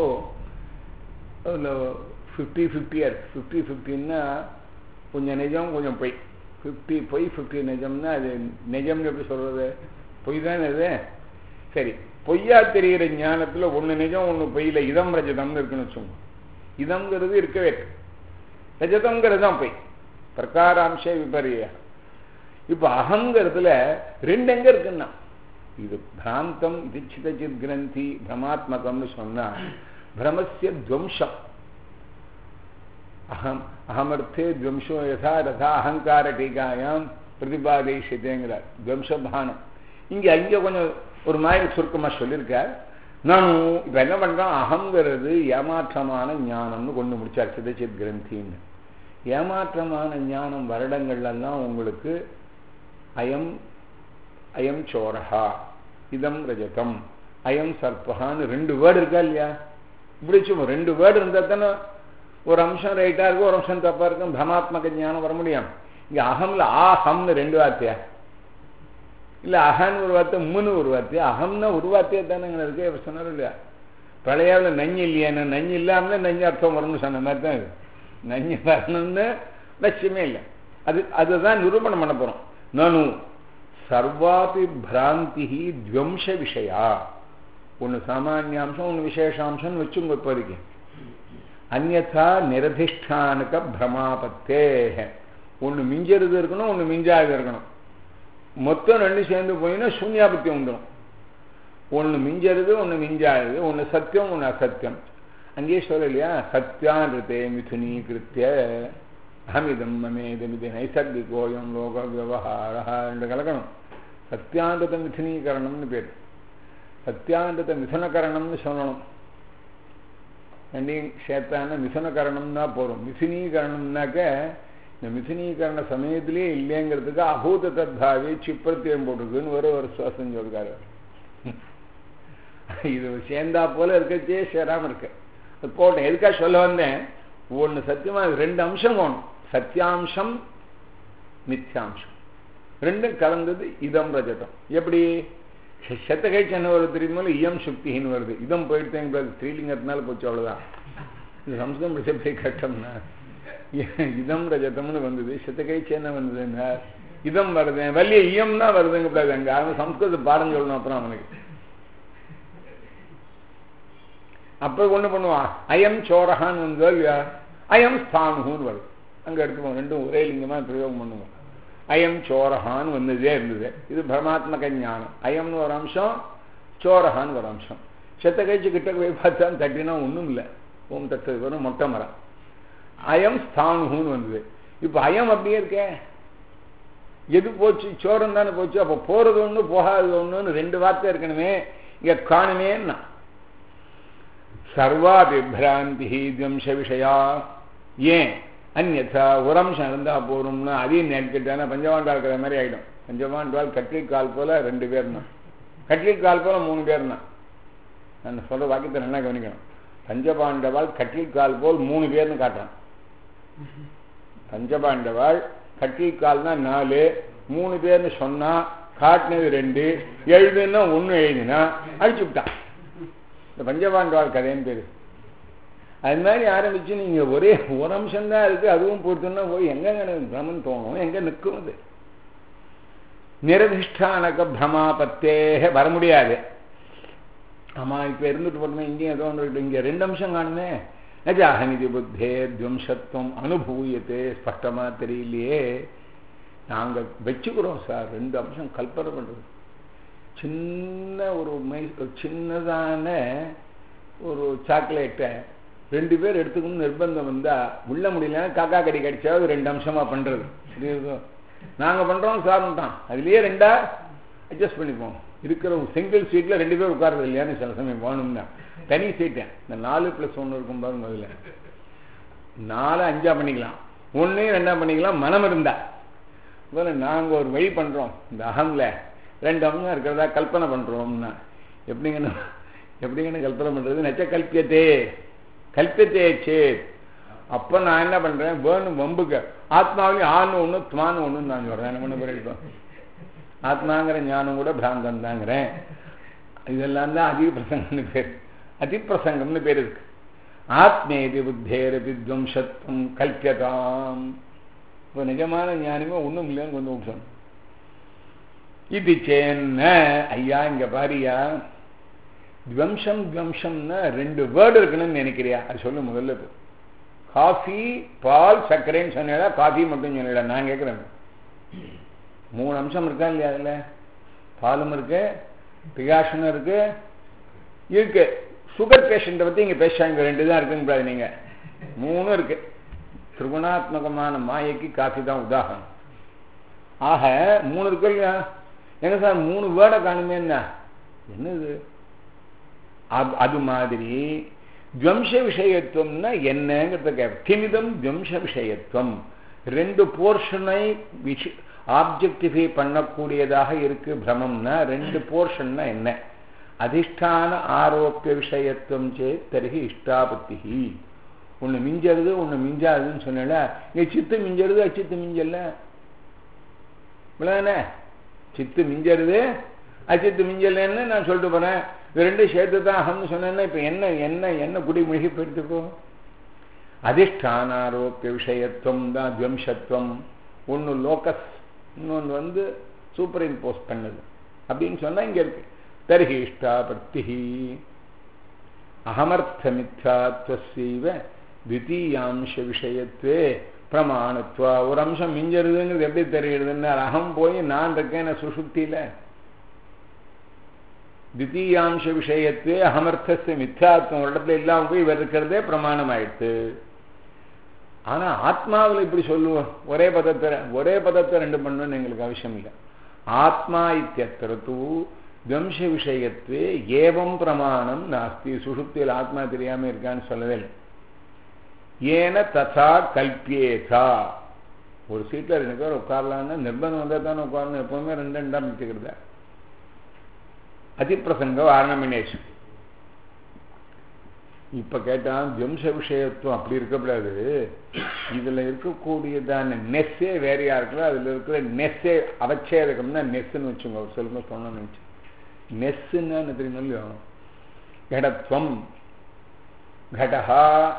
ஃபிஃப்டி ஃபிஃப்டி இயர்ஸ் ஃபிஃப்டி ஃபிஃப்டின்னா கொஞ்சம் நிஜம் கொஞ்சம் பொய் ஃபிஃப்டி பொய் ஃபிஃப்டி நிஜம்னா அது நிஜம்னு எப்படி சொல்றது பொய் தானே இது சரி பொய்யா தெரிகிற ஞானத்தில் ஒன்று நிஜம் ஒன்று பொய்யில இதம் ரஜதம்னு இருக்குன்னு வச்சுக்கோங்க இதம்ங்கிறது இருக்கவே இருக்கு ரஜதம்ங்கிறது தான் பொய் பிரகாராம்சே விபரிய இப்போ அகங்கிறதுல ரெண்டு எங்க இருக்குன்னா இது பிராந்தம் இது சிதச்சித் கிரந்தி பிரமாத்மகம்னு சொன்னா பிரமசிய துவம்சம் அகம் அகமர்த்தே துவம்சோ யதா ரதா அகங்கார டீகாயாம் பிரதிபாதேஷித்தேங்கிறார் துவம்சபானம் இங்க அங்க கொஞ்சம் ஒரு மாதிரி சுருக்கமா சொல்லியிருக்கார் நானும் இப்ப என்ன பண்றான் அகங்கிறது ஏமாற்றமான ஞானம்னு கொண்டு முடிச்சார் சிதச்சித் கிரந்தின்னு ஏமாற்றமான ஞானம் வருடங்கள்லாம் உங்களுக்கு அயம் அயம் சோரஹா இதம் ரஜதம் அயம் சர்பகான்னு ரெண்டு வேர்டு இருக்கா இல்லையா இப்படி சும்மா ரெண்டு வேர்டு இருந்தால் தானே ஒரு அம்சம் ரைட்டாக இருக்கும் ஒரு அம்சம் தப்பாக இருக்கும் பிரமாத்மக ஞானம் வர முடியும் இங்கே அகம்ல ஆ ஹம்னு ரெண்டு வார்த்தையா இல்லை அகன்னு ஒரு வார்த்தை முன்னு ஒரு வார்த்தை அகம்னா ஒரு வார்த்தையே தானேங்க இருக்கு அவர் சொன்னார் இல்லையா பழையாவில் நஞ்சு இல்லையான்னு நஞ்சு இல்லாமலே நஞ்சு அர்த்தம் வரும்னு சொன்ன மாதிரி தான் இது நஞ்சு வரணும்னு லட்சியமே இல்லை அது அதுதான் நிரூபணம் பண்ண போகிறோம் நானு சர்வாபி பிராந்தி துவம்ச விஷயா ஒன்று சாமானியாம்சம் ஒன்று விசேஷாம்சம்னு வச்சுங்க இப்போதைக்கு அந்நா நிரதிஷ்டானுக்க பிரமாபத்தே ஒன்று மிஞ்சறது இருக்கணும் ஒன்று மிஞ்சாது இருக்கணும் மொத்தம் ரெண்டு சேர்ந்து போயின்னா சூன்யாபத்தி வந்துடும் ஒன்று மிஞ்சறது ஒன்று மிஞ்சாது ஒன்று சத்தியம் ஒன்று அசத்தியம் அங்கேயே சொல்லலையா சத்தியான்றதே மிதுனீகிருத்திய அமிதம் மமேதமிது நைசர்கிகோயம் லோக விவகார என்று கலக்கணும் சத்தியான்றத மிதுனீகரணம்னு பேர் சத்தியான்றத மிதுனகரணம்னு சொல்லணும் ரெண்டையும் சேர்த்தான மிதுனகரணம்னா போகிறோம் மிதுனீகரணம்னாக்க இந்த மிதுனீகரண சமயத்திலே இல்லைங்கிறதுக்கு அபூத தத்தாவே சிப்பிரத்தியம் போட்டிருக்குன்னு ஒரு ஒரு சுவாசம் சொல்றாரு இது சேர்ந்தா போல இருக்கச்சே சேராம இருக்கு போட்டேன் எதுக்காக சொல்ல வந்தேன் ஒன்று சத்தியமா ரெண்டு அம்சம் வேணும் சத்தியாம்சம் மித்யாம்சம் ரெண்டும் கலந்தது இதம் ரஜதம் எப்படி செத்தகைச்சு என்ன வருது தெரியுமோ இயம் சுக்தின்னு வருது இதம் போயிட்டு ஸ்ரீலிங்கத்தினால போச்சு அவ்வளோதான் இந்த சம்ஸ்கிருதம் படிச்ச போய் கட்டம்னா இதம் ரஜதம்னு வந்தது செத்தகைச்சு என்ன வந்ததுன்னா இதம் வருது வலிய இயம் தான் வருதுங்க கூடாது அங்கே அவன் சம்ஸ்கிருத பாடம் சொல்லணும் அப்புறம் அவனுக்கு அப்போ ஒன்று பண்ணுவான் அயம் சோரஹான்னு வந்தோ இல்லையா அயம் ஸ்தானுன்னு வருது அங்கே எடுத்துப்போம் ரெண்டும் ஒரே லிங்கமாக பிரயோகம் பண்ணுவோம் அயம் சோரஹான்னு வந்ததே இருந்தது இது பிரமாத்மக ஞானம் அயம்னு ஒரு அம்சம் சோரஹான்னு ஒரு அம்சம் செத்த கழிச்சு கிட்ட போய் பார்த்தா தட்டினா ஒன்றும் இல்லை ஓம் தட்டு வரும் மொட்டை மரம் அயம் ஸ்தானுன்னு வந்தது இப்போ அயம் அப்படியே இருக்கே எது போச்சு சோரம் தானே போச்சு அப்போ போகிறது ஒன்று போகாது ஒன்றுன்னு ரெண்டு வார்த்தை இருக்கணுமே இங்கே காணுமேன்னா சர்வாபிபிராந்தி துவம்ச விஷயா ஏன் அந்நா ஒரு அம்சம் இருந்தால் போகிறோம்னா அதையும் நேர்கிட்டானா பஞ்சவாண்டா இருக்கிற மாதிரி ஆகிடும் பஞ்சவாண்டால் கட்டில் கால் போல ரெண்டு பேர்னா கட்டில் கால் போல மூணு பேர்னா நான் சொல்ற வாக்கியத்தை நல்லா கவனிக்கணும் பஞ்சபாண்டவாள் கட்டில் கால் போல் மூணு பேர்னு காட்டுறான் பஞ்சபாண்டவாள் கட்டில் கால்னா நாலு மூணு பேர்னு சொன்னா காட்டினது ரெண்டு எழுதுன்னா ஒன்று எழுதினா அழிச்சு விட்டான் இந்த பஞ்சபாண்டவாள் கதைன்னு பேரு அது மாதிரி ஆரம்பிச்சு நீங்க ஒரே ஒரு அம்சம் தான் இருக்கு அதுவும் போட்டுன்னா போய் எங்க பிரமன் தோணும் எங்க நிற்கும் அது நிரதிஷ்டானக பிரமாபத்தேக வர முடியாது ஆமா இப்ப இருந்துட்டு போட்டோமே இங்கேயும் ஏதோ ஒன்று இங்க ரெண்டு அம்சம் காணுமே நஜாஹனிதி புத்தே துவம்சத்துவம் அனுபூயத்தே ஸ்பஷ்டமா தெரியலையே நாங்க வச்சுக்கிறோம் சார் ரெண்டு அம்சம் கல்பனை பண்றது சின்ன ஒரு மை சின்னதான ஒரு சாக்லேட்டை ரெண்டு பேர் எடுத்துக்கணும் நிர்பந்தம் வந்தா உள்ள முடியல காக்கா கடி கடிச்சாவது ரெண்டு அம்சமா பண்றது நாங்க பண்றோம் சார்ட்டான் அதுலயே ரெண்டா அட்ஜஸ்ட் பண்ணிப்போம் இருக்கிற சிங்கிள் சீட்ல ரெண்டு பேர் உட்கார்றது இல்லையான்னு சில சமயம் போகணும்னா தனி சீட்டேன் இந்த நாலு பிளஸ் ஒன்று இருக்கும் பாருங்க முதல்ல நாலு அஞ்சா பண்ணிக்கலாம் ஒன்னையும் ரெண்டா பண்ணிக்கலாம் மனம் இருந்தா முதல்ல நாங்க ஒரு வழி பண்றோம் இந்த அகம்ல ரெண்டு அம்சம் இருக்கிறதா கல்பனை பண்றோம்னா எப்படிங்கன்னு எப்படிங்கன்னு கல்பனை பண்றது நச்ச கல்பியத்தே கல்பியத்தே சேத் அப்ப நான் என்ன பண்றேன் வேணும் வம்புக்கு ஆத்மாவிலையும் ஆண் ஒண்ணு துமான்னு ஒண்ணு நான் சொல்றேன் என்ன பண்ண போறேன் ஆத்மாங்கிற ஞானம் கூட பிராந்தம் தாங்கிறேன் இதெல்லாம் தான் அதிக பிரசங்கம்னு பேர் அதிப்பிரசங்கம்னு பேர் இருக்கு ஆத்மேதி புத்தேர வித்வம்சத்துவம் கல்பியதாம் இப்போ நிஜமான ஞானமே ஒன்றும் இல்லைன்னு கொஞ்சம் விட்டோம் இது சேன்ன ஐயா இங்க பாரியா துவம்சம் துவம்சம்னா ரெண்டு வேர்டு இருக்குன்னு நினைக்கிறியா அது சொல்லு முதல்ல இப்போ காஃபி பால் சர்க்கரைன்னு சொன்னா காஃபி மட்டும் சொன்னா நான் கேட்குறேன் மூணு அம்சம் இருக்கா இல்லையா அதில் பாலும் இருக்கு பிகாஷனும் இருக்கு இருக்கு சுகர் பேஷண்ட்டை பற்றி இங்கே பேசுறாங்க ரெண்டு தான் இருக்குன்னு நீங்க மூணும் இருக்கு திரிகுணாத்மகமான மாயைக்கு காஃபி தான் உதாரணம் ஆக மூணு இருக்கு இல்லையா என்ன சார் மூணு வேர்டை காணுமே என்ன என்னது அது மாதிரி துவம்ச விஷயத்துவம்னா என்னங்கிறத கேட்ப கிமிதம் துவம்ச விஷயத்துவம் ரெண்டு போர்ஷனை விஷ ஆப்ஜெக்டிஃபை பண்ணக்கூடியதாக இருக்கு பிரமம்னா ரெண்டு போர்ஷன்னா என்ன அதிஷ்டான ஆரோப்பிய விஷயத்துவம் சேத் தருகி இஷ்டாபத்தி ஒன்று மிஞ்சறது ஒன்று மிஞ்சாதுன்னு சொன்னல இங்கே சித்து மிஞ்சறது அச்சித்து மிஞ்சல்ல இவ்வளோதானே சித்து மிஞ்சறது அச்சித்து மிஞ்சலன்னு நான் சொல்லிட்டு போறேன் இது ரெண்டும் சேர்த்து தான் அகம்னு சொன்னேன்னா இப்போ என்ன என்ன என்ன குடி முழுகி போயிட்டுக்கோ அதிஷ்டானாரோப்பிய விஷயத்துவம் தான் துவம்சத்துவம் ஒன்று லோகஸ் இன்னொன்று வந்து சூப்பர் இம்போஸ் பண்ணது அப்படின்னு சொன்னா இங்க இருக்கு தர்ஹி இஷ்டாபர்த்தி அகமர்த்தமித்யாத்வசைவ த்விதீயாம்ச விஷயத்துவே பிரமாணத்துவா ஒரு அம்சம் மிஞ்சருதுங்கிறது எப்படி தெரிகிறதுன்னு அகம் போய் நான் இருக்கேன் சுசுப்தியில தித்தீயாம்ச விஷயத்துவே அகமர்த்தச மித்யாத்வம் ஒரு இடத்துல இல்லாம போய் இவர் இருக்கிறதே பிரமாணம் ஆயிடுத்து ஆனா ஆத்மாவில் இப்படி சொல்லுவோம் ஒரே பதத்தை ஒரே பதத்தை ரெண்டு பண்ணணும்னு எங்களுக்கு அவசியம் இல்லை ஆத்மா இத்தியத்திர தூ வம்ச விஷயத்துவே ஏவம் பிரமாணம் நாஸ்தி சுசுப்தியில் ஆத்மா தெரியாம இருக்கான்னு சொல்லவே இல்லை ஏன ததா கல்பியேதா ஒரு சீட்டில் ரெண்டு பேர் உட்காரலான்னு நிர்பந்தம் வந்தால் தானே உட்காரணும் எப்பவுமே ரெண்டு ரெண்டா மிச்சுக்கிறத அதிப்பிரசங்க வாரணமினேஷன் இப்ப கேட்டான் வம்ச விஷயத்துவம் அப்படி இருக்கக்கூடாது இதுல இருக்கக்கூடியதான நெஸ்ஸே வேறையா இருக்குல்ல அதுல இருக்கிற நெஸ்ஸே அவச்சேதகம்னா நெஸ்ன்னு வச்சுங்க ஒரு சொல்லுங்க சொன்னோம்னு வச்சு நெஸ்ஸுன்னா என்ன தெரியுமா இல்லையோ கடத்வம் கடஹா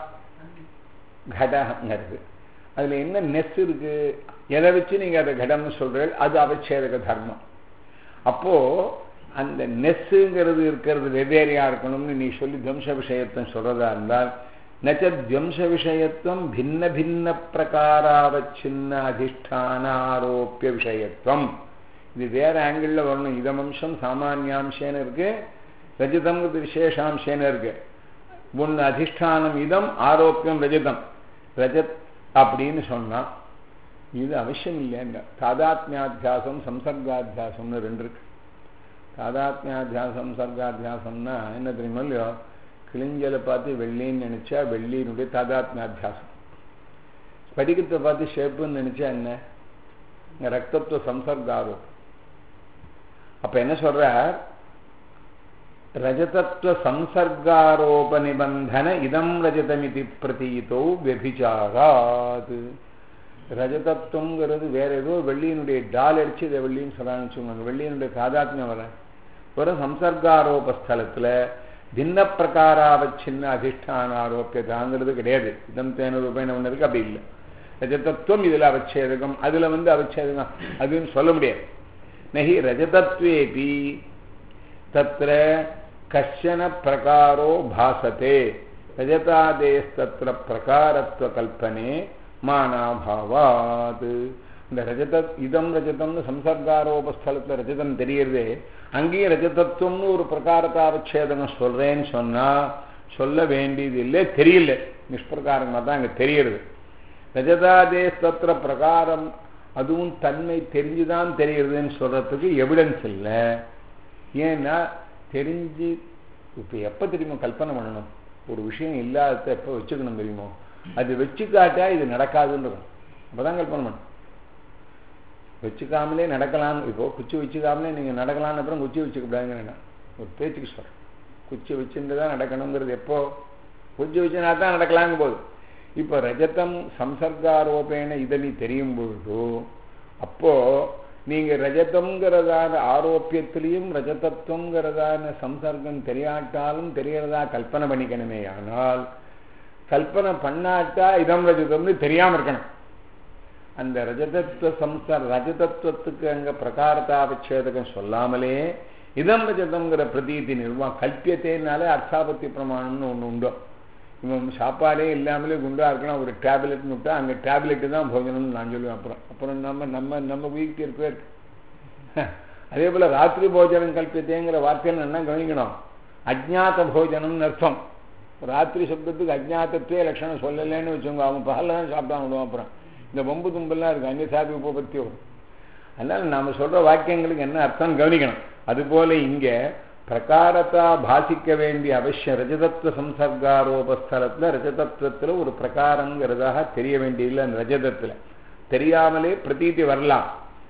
கடங்கிறது அதுல என்ன நெஸ் இருக்கு எதை வச்சு நீங்க அதை கடம்னு சொல்றீங்க அது அவச்சேதக தர்மம் அப்போ அந்த நெஸ்ஸுங்கிறது இருக்கிறது வெவ்வேறையா இருக்கணும்னு நீ சொல்லி துவம்ச விஷயத்துவம் சொல்றதா இருந்தால் நச்ச துவம்ச விஷயத்துவம் பின்ன பின்ன பிரகாராவச்சின்ன அதிஷ்டான ஆரோப்பிய விஷயத்துவம் இது வேற ஆங்கிள் வரணும் இதமம்சம் சாமானியாம்சேன்னு இருக்கு ரஜிதம்ங்கிறது விசேஷாம்சேன்னு இருக்கு ஒன்று அதிஷ்டானம் இதம் ஆரோப்பியம் ரஜதம் ரஜத் அப்படின்னு சொன்னா இது அவசியம் இல்லைங்க தாதாத்மியாத்தியாசம் சம்சர்காத்தியாசம்னு ரெண்டு இருக்கு தாதாத்மியாத்தியாசம் சர்க்காத்தியாசம்னா என்ன தெரியுமா இல்லையோ கிளிஞ்சலை பார்த்து வெள்ளின்னு நினைச்சா வெள்ளியினுடைய தாதாத்மியாத்தியாசம் படிக்கத்தை பார்த்து ஷேப்புன்னு நினைச்சா என்ன ரத்தத்துவ சம்சர்காரோ அப்ப என்ன சொல்ற ரஜதத்துவ சம்சர்காரோப நிபந்தன இதம் ரஜதமிதி பிரதீதோ வெபிச்சாராது ரஜதத்துவங்கிறது வேற ஏதோ வெள்ளியினுடைய டால் அடிச்சு இதை வெள்ளின்னு சொல்லான்னு வச்சுக்கோங்க வெள்ளியினுடைய சாதாத்மியம் வர ஒரு சம்சர்காரோப ஸ்தலத்துல பின்ன பிரகாராவச்சின்ன அதிஷ்டான ஆரோப்பியதாங்கிறது கிடையாது இதம் தேன ரூபாய் ஒன்று இருக்கு அப்படி இல்லை ரஜதத்துவம் இதுல அவச்சேதகம் அதுல வந்து அவச்சேதகம் அதுன்னு சொல்ல முடியாது நகி ரஜதத்வேபி தத்திர கஷன பிரகாரோ பாசத்தே ரஜதாதேஸ்தத்திர பிரகாரத்துவ கல்பனே மானாபாவாத் இந்த ரஜத இதம் ரஜதம்னு சம்சர்காரோபஸ்தலத்தில் ரஜதம் தெரியறதே அங்கேயும் ரஜதத்துவம்னு ஒரு பிரகாரத்தாவச்சேதனம் சொல்றேன்னு சொன்னா சொல்ல வேண்டியது இல்லை தெரியல நிஷ்பிரகாரமாக தான் அங்கே தெரியறது ரஜதாதேஸ்தத்திர பிரகாரம் அதுவும் தன்மை தெரிஞ்சுதான் தெரியுறதுன்னு சொல்றதுக்கு எவிடன்ஸ் இல்லை ஏன்னா தெரிஞ்சு இப்போ எப்போ தெரியுமா கல்பனை பண்ணணும் ஒரு விஷயம் இல்லாதத எப்போ வச்சுக்கணும் தெரியுமோ அது வச்சுக்காட்டா இது நடக்காதுன்னு இருக்கும் அப்போதான் கல்பனை பண்ணும் வச்சுக்காமலே நடக்கலாம்னு இப்போ குச்சி வச்சுக்காமலே நீங்கள் நடக்கலான்னு அப்புறம் குச்சி வச்சுக்கூடாதுங்கிறேன் ஒரு பேச்சுக்கு சொல்கிறேன் குச்சி வச்சுட்டு தான் நடக்கணுங்கிறது எப்போ குச்சி வச்சுனா தான் நடக்கலாங்க போது இப்போ ரஜதம் சம்சர்காரோபேன இதை நீ தெரியும் பொழுது அப்போ நீங்க ரஜதம்ங்கிறதான ஆரோப்பியத்திலையும் ரஜதத்துவங்கிறதான சம்சர்க்கம் தெரியாட்டாலும் தெரியறதா கல்பனை பண்ணிக்கணுமே ஆனால் கல்பனை பண்ணாட்டா இதம் ரஜதம்னு தெரியாம இருக்கணும் அந்த ரஜதத்துவ சம்சார ரஜதத்துவத்துக்கு அங்க பிரகாரதாபச்சேதகம் சொல்லாமலே இதம் ரஜதம்ங்கிற பிரதீதி நிர்வா கல்பியத்தேனாலே அர்த்தாபத்தி பிரமாணம்னு ஒன்று உண்டோ இவன் சாப்பாடே இல்லாமலே குண்டா இருக்கலாம் ஒரு டேப்லெட்னு விட்டா அங்கே டேப்லெட்டு தான் போஜனம்னு நான் சொல்லுவேன் அப்புறம் அப்புறம் நம்ம நம்ம நம்ம வீக் இருக்கவே இருக்கு அதே போல ராத்திரி போஜனம் கல்பித்தேங்கிற வார்த்தையில் என்ன கவனிக்கணும் அஜ்ஞாத போஜனம்னு அர்த்தம் ராத்திரி சப்தத்துக்கு அஜ்ஞாத்தத்தே லட்சணம் சொல்லலைன்னு வச்சுக்கோங்க அவன் பகலில் தான் சாப்பிட்டா விடுவான் அப்புறம் இந்த பொம்பு தும்பெல்லாம் இருக்கு அந்நிய சாபி உபபத்தி வரும் அதனால நாம சொல்ற வாக்கியங்களுக்கு என்ன அர்த்தம் கவனிக்கணும் அதுபோல இங்க பிரகாரத்தா பாசிக்க வேண்டிய அவசியம் ரஜதத்துவ சம்சர்காரோபஸ்தலத்துல ரஜதத்துவத்துல ஒரு பிரகாரங்கிறதாக தெரிய வேண்டியதில்லை அந்த ரஜதத்துல தெரியாமலே பிரதீதி வரலாம்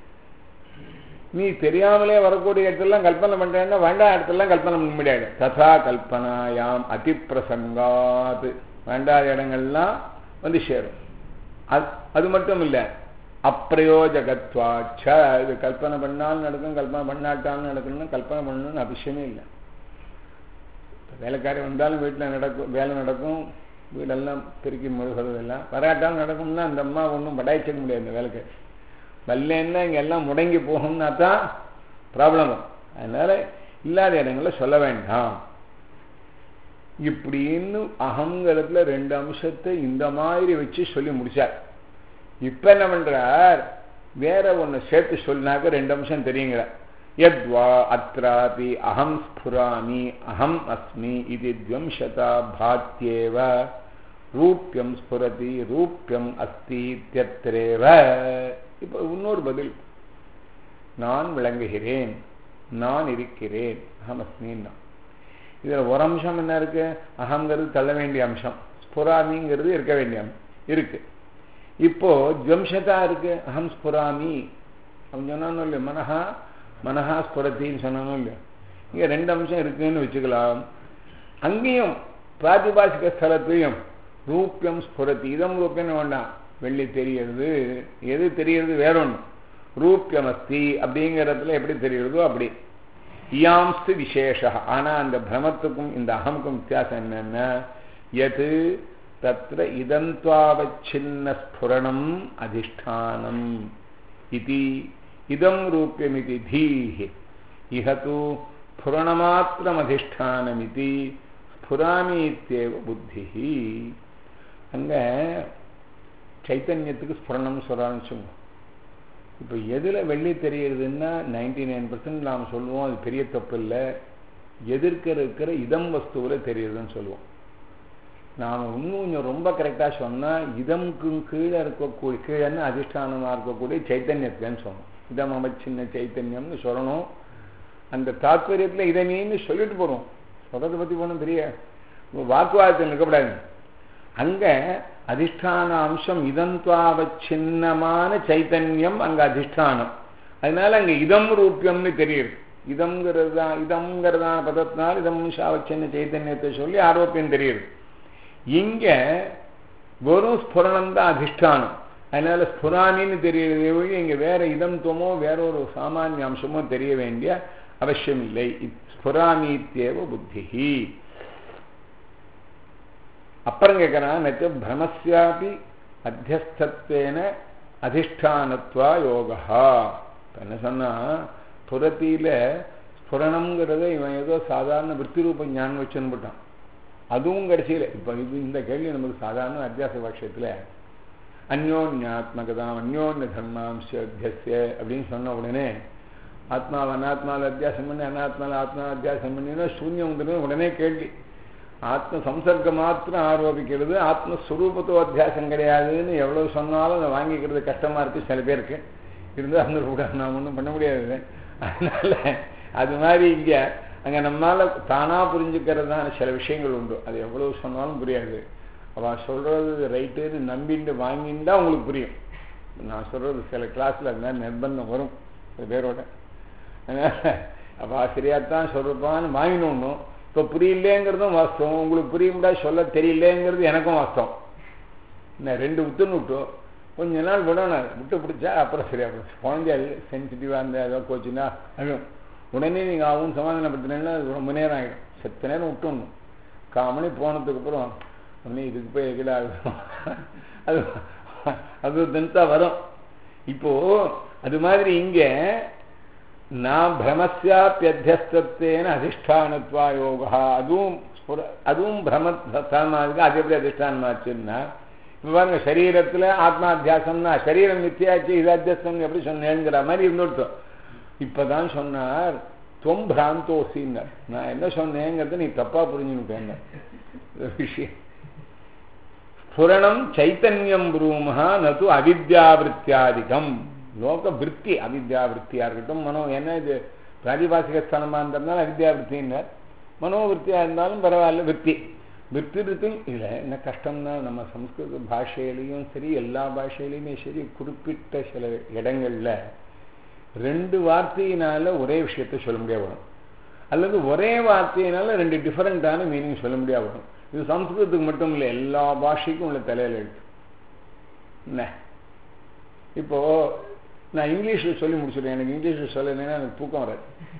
நீ தெரியாமலே வரக்கூடிய இடத்துலாம் கல்பனை பண்றேன்னா வேண்டாம் இடத்துலாம் கல்பனை பண்ண முடியாது ததா கல்பனாயாம் அதிப்பிரசங்காத் வேண்டாத இடங்கள்லாம் வந்து சேரும் அது அது மட்டும் இல்லை அப்பிரயோஜகத்வாச்ச இது கல்பனை பண்ணாலும் நடக்கும் கல்பனை பண்ணாட்டாலும் நடக்கணும்னு கல்பனை பண்ணணும்னு அவசியமே இல்லை வேலைக்காரி வந்தாலும் வீட்டில் நடக்கும் வேலை நடக்கும் வீடெல்லாம் பெருக்கி முழுகிறது எல்லாம் வராட்டாலும் நடக்கும்னா அந்த அம்மா ஒன்றும் படாய்ச்சிக்க முடியாது இந்த வேலைக்காரி வரலன்னா இங்கே எல்லாம் முடங்கி போகும்னா தான் ப்ராப்ளம் அதனால இல்லாத இடங்களில் சொல்ல வேண்டாம் இப்படின்னு அகங்கிறதுல ரெண்டு அம்சத்தை இந்த மாதிரி வச்சு சொல்லி முடிச்சார் இப்ப என்ன பண்றார் வேற ஒன்று சேர்த்து சொன்னாக்க ரெண்டு அம்சம் தெரியுங்கிற யத்வா அत्रापि அகம் ஸ்புராமி அகம் அஸ்மி இது துவம்சதா பாத்தியேவ ரூபியம் ஸ்புரதி ரூபியம் அஸ்தி இத்தியத்திரேவ இப்போ இன்னொரு பதில் நான் விளங்குகிறேன் நான் இருக்கிறேன் அகம் அஸ்மின்னா இதில் ஒரு அம்சம் என்ன இருக்கு அகங்கிறது தள்ள வேண்டிய அம்சம் ஸ்புராமிங்கிறது இருக்க வேண்டிய அம்சம் இருக்கு இப்போ துவம்சதா இருக்கு அகம் ஸ்புராமி அவன் சொன்னானோ இல்லையோ மனஹா மனஹா ஸ்புரத்தின்னு சொன்னானோ இல்லையோ இங்கே ரெண்டு அம்சம் இருக்குன்னு வச்சுக்கலாம் அங்கேயும் பிராதிபாசிக ஸ்தலத்தையும் ரூபியம் ஸ்புரத்தி இதம் ரூபியம் வேண்டாம் வெள்ளி தெரியறது எது தெரியறது வேற ஒன்று ரூபியம் அஸ்தி அப்படிங்கிறதுல எப்படி தெரியுறதோ அப்படி இயாம்ஸ்து விசேஷ ஆனா அந்த பிரமத்துக்கும் இந்த அகமுக்கும் வித்தியாசம் என்னன்னா எது தத்திர இதந்த்வாவச்சின்ன ஸ்புரணம் அதிஷ்டானம் இது இதம் ரூபியமிதி தீஹி இஹ தூ ஸ்புரணமாத்திரமதிஷ்டானமிதி ஸ்புராமி இத்தியேவ புத்தி அங்க சைத்தன்யத்துக்கு ஸ்புரணம் சொல்றான்னு வச்சுக்கோங்க இப்போ எதில் வெள்ளி தெரியுறதுன்னா நைன்டி நைன் பர்சன்ட் நாம் சொல்லுவோம் அது பெரிய தப்பு இல்லை எதிர்க்க இருக்கிற இதம் வஸ்துவில் தெரியுதுன்னு சொல்லுவோம் நாம் இன்னும் கொஞ்சம் ரொம்ப கரெக்டாக சொன்னால் இதம்க்கு கீழே இருக்கக்கூடிய கீழேன்னு அதிஷ்டானமாக இருக்கக்கூடிய சைத்தன்யத்துலன்னு சொல்லணும் இதம் அமைச்சின்ன சைத்தன்யம்னு சொல்லணும் அந்த தாத்பரியத்தில் இதை நீன்னு சொல்லிட்டு போகிறோம் சொல்கிறத பற்றி போகணும் பெரிய வாக்குவாதத்தில் இருக்கக்கூடாது அங்கே அதிஷ்டான அம்சம் இதந்த்வாவச்சின்னமான சைத்தன்யம் அங்கே அதிஷ்டானம் அதனால அங்கே இதம் ரூபியம்னு தெரியுது இதம்ங்கிறது தான் இதம்ங்கிறதான பதத்தினால் இதம் சாவச்சின்ன சைத்தன்யத்தை சொல்லி ஆரோக்கியம் தெரியுது இங்கே வெறும் ஸ்புரணம் தான் அதிஷ்டானம் அதனால ஸ்புராமின்னு தெரியுறதே வழி இங்கே வேற இதம் துவமோ வேற ஒரு சாமானிய அம்சமோ தெரிய வேண்டிய அவசியம் இல்லை ஸ்புராமீத்தேவ புத்தி அப்புறம் கேட்குறான் நெத்து பிரமஸ்யாபி அத்தியஸ்தத்வேன அதிஷ்டானத்வா யோகா என்ன சொன்னா புறத்தியில ஸ்புரணம்ங்கிறத இவன் ஏதோ சாதாரண விற்பி ரூப ஞானம் வச்சுன்னு போட்டான் அதுவும் கடைசியில் இப்போ இது இந்த கேள்வி நமக்கு சாதாரண அத்தியாச பட்சத்தில் அந்யோன்யாத்மகதாம் அந்யோன்ய தர்மாம்ச அத்தியசிய அப்படின்னு சொன்ன உடனே ஆத்மாவை அனாத்மாவில் அத்தியாசம் பண்ணி அனாத்மாவில் ஆத்மா அத்தியாசம் பண்ணினா சூன்யம் வந்துடும் உடனே கேள்வி ஆத்ம சம்சர்க்க மாத்திரம் ஆரோபிக்கிறது ஆத்மஸ்வரூபத்தோ அத்தியாசம் கிடையாதுன்னு எவ்வளவு சொன்னாலும் அதை வாங்கிக்கிறது கஷ்டமா இருக்கு சில பேருக்கு இருந்தால் அந்த கூட நான் ஒன்றும் பண்ண முடியாது அதனால அது மாதிரி இங்கே அங்கே நம்மளால தானா புரிஞ்சுக்கிறதான சில விஷயங்கள் உண்டு அது எவ்வளவு சொன்னாலும் புரியாது அவள் சொல்றது ரைட்டுன்னு நம்பிட்டு வாங்கின்னு தான் உங்களுக்கு புரியும் நான் சொல்றது சில கிளாஸ்ல அந்த மாதிரி நிர்பந்தம் வரும் சில பேரோட அதனால அவள் சரியாத்தான் சொல்றப்பான்னு வாங்கினோன்னும் இப்போ புரியலேங்கிறதும் வாஸ்தவம் உங்களுக்கு புரிய முடியாது சொல்ல தெரியலேங்கிறது எனக்கும் வாஸ்தவம் நான் ரெண்டு விட்டுன்னு விட்டோம் கொஞ்ச நாள் விடணும் விட்டு பிடிச்சா அப்புறம் சரியா போச்சு குழந்தையா சென்சிட்டிவாக இருந்த ஏதோ கோச்சுன்னா அழும் உடனே நீங்கள் ஆகும் சமாதானப்படுத்தினீங்கன்னா அது ரொம்ப நேரம் ஆகிடும் செத்த நேரம் விட்டுணும் கால் மணி போனதுக்கு அப்புறம் உடனே இதுக்கு போய் எகிட அது அது தினத்தா வரும் இப்போ அது மாதிரி இங்கே நான் பிரமஸ்யாப்பியத்தியஸ்தத்தேன அதிஷ்டானத்வா யோகா அதுவும் அதுவும் பிரமஸ்தானமாக இருக்கு அது எப்படி அதிஷ்டானமாச்சுன்னா இப்போ பாருங்க சரீரத்தில் ஆத்மா அத்தியாசம்னா சரீரம் நித்தியாச்சு இது அத்தியஸ்தம் எப்படி சொன்னேங்கிற மாதிரி இருந்துட்டோம் இப்பதான் சொன்னார் தொம் பிராந்தோசின்னார் நான் என்ன சொன்னேங்கிறத நீ தப்பா புரிஞ்சுக்கிட்டேங்க விஷயம் ஸ்புரணம் சைத்தன்யம் புரூமஹா நது அவித்யாவிருத்தியாதிகம் லோக விற்பி அவித்யாவிருத்தியா இருக்கட்டும் மனோ என்ன இது பிராதிபாசிக ஸ்தானமா இருந்ததுனால அவித்யாவிருத்தின்னார் மனோவிற்த்தியா இருந்தாலும் பரவாயில்ல விற்பி விற்பிருத்தும் இல்லை என்ன கஷ்டம்னா நம்ம சம்ஸ்கிருத பாஷையிலையும் சரி எல்லா பாஷையிலையுமே சரி குறிப்பிட்ட சில இடங்கள்ல ரெண்டு வார்த்தையினால ஒரே விஷயத்தை சொல்ல முடியாது வரும் அல்லது ஒரே வார்த்தையினால ரெண்டு டிஃபரெண்டான மீனிங் சொல்ல முடியாது வரும் இது சம்ஸ்கிருதத்துக்கு மட்டும் இல்லை எல்லா பாஷைக்கும் உள்ள தலையில் எழுத்து என்ன இப்போ நான் இங்கிலீஷில் சொல்லி முடிச்சிடுறேன் எனக்கு இங்கிலீஷில் சொல்லலைன்னா எனக்கு தூக்கம் வராது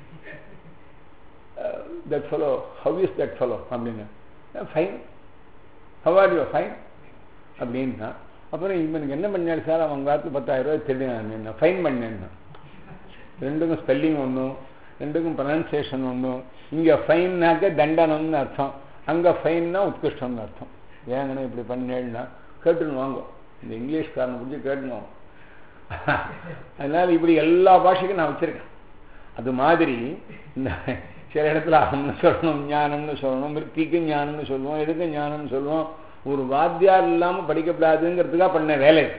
that follow how is that follow அப்படின்னு fine how are you fine அப்படின்னா அப்புறம் இவனுக்கு என்ன பண்ணாரு சார் அவன் காலத்தில் பத்தாயிரம் ரூபாய் திருடினான் ஃபைன் பண்ணேன்னா ரெண்டுக்கும் ஸ்பெல்லிங் ஒன்றும் ரெண்டுக்கும் ப்ரொனன்சியேஷன் ஒன்றும் இங்கே ஃபைன்னாக்க தண்டனம்னு அர்த்தம் அங்கே ஃபைன்னா உத்கிருஷ்டம்னு அர்த்தம் ஏங்கண்ணா இப்படி பண்ணேன்னா கேட்டுன்னு வாங்கும் இந்த இங்கிலீஷ்காரனை பிடிச்சி கேட்டுன்னு வாங்கும் அதனால இப்படி எல்லா பாஷைக்கும் நான் வச்சிருக்கேன் அது மாதிரி இந்த சில இடத்துல அகம்னு சொல்லணும் ஞானம்னு சொல்லணும் மிருத்திக்கு ஞானம்னு சொல்லுவோம் எதுக்கு ஞானம்னு சொல்லுவோம் ஒரு வாத்தியார் இல்லாமல் படிக்கப்படாதுங்கிறதுக்காக பண்ண வேலை இது.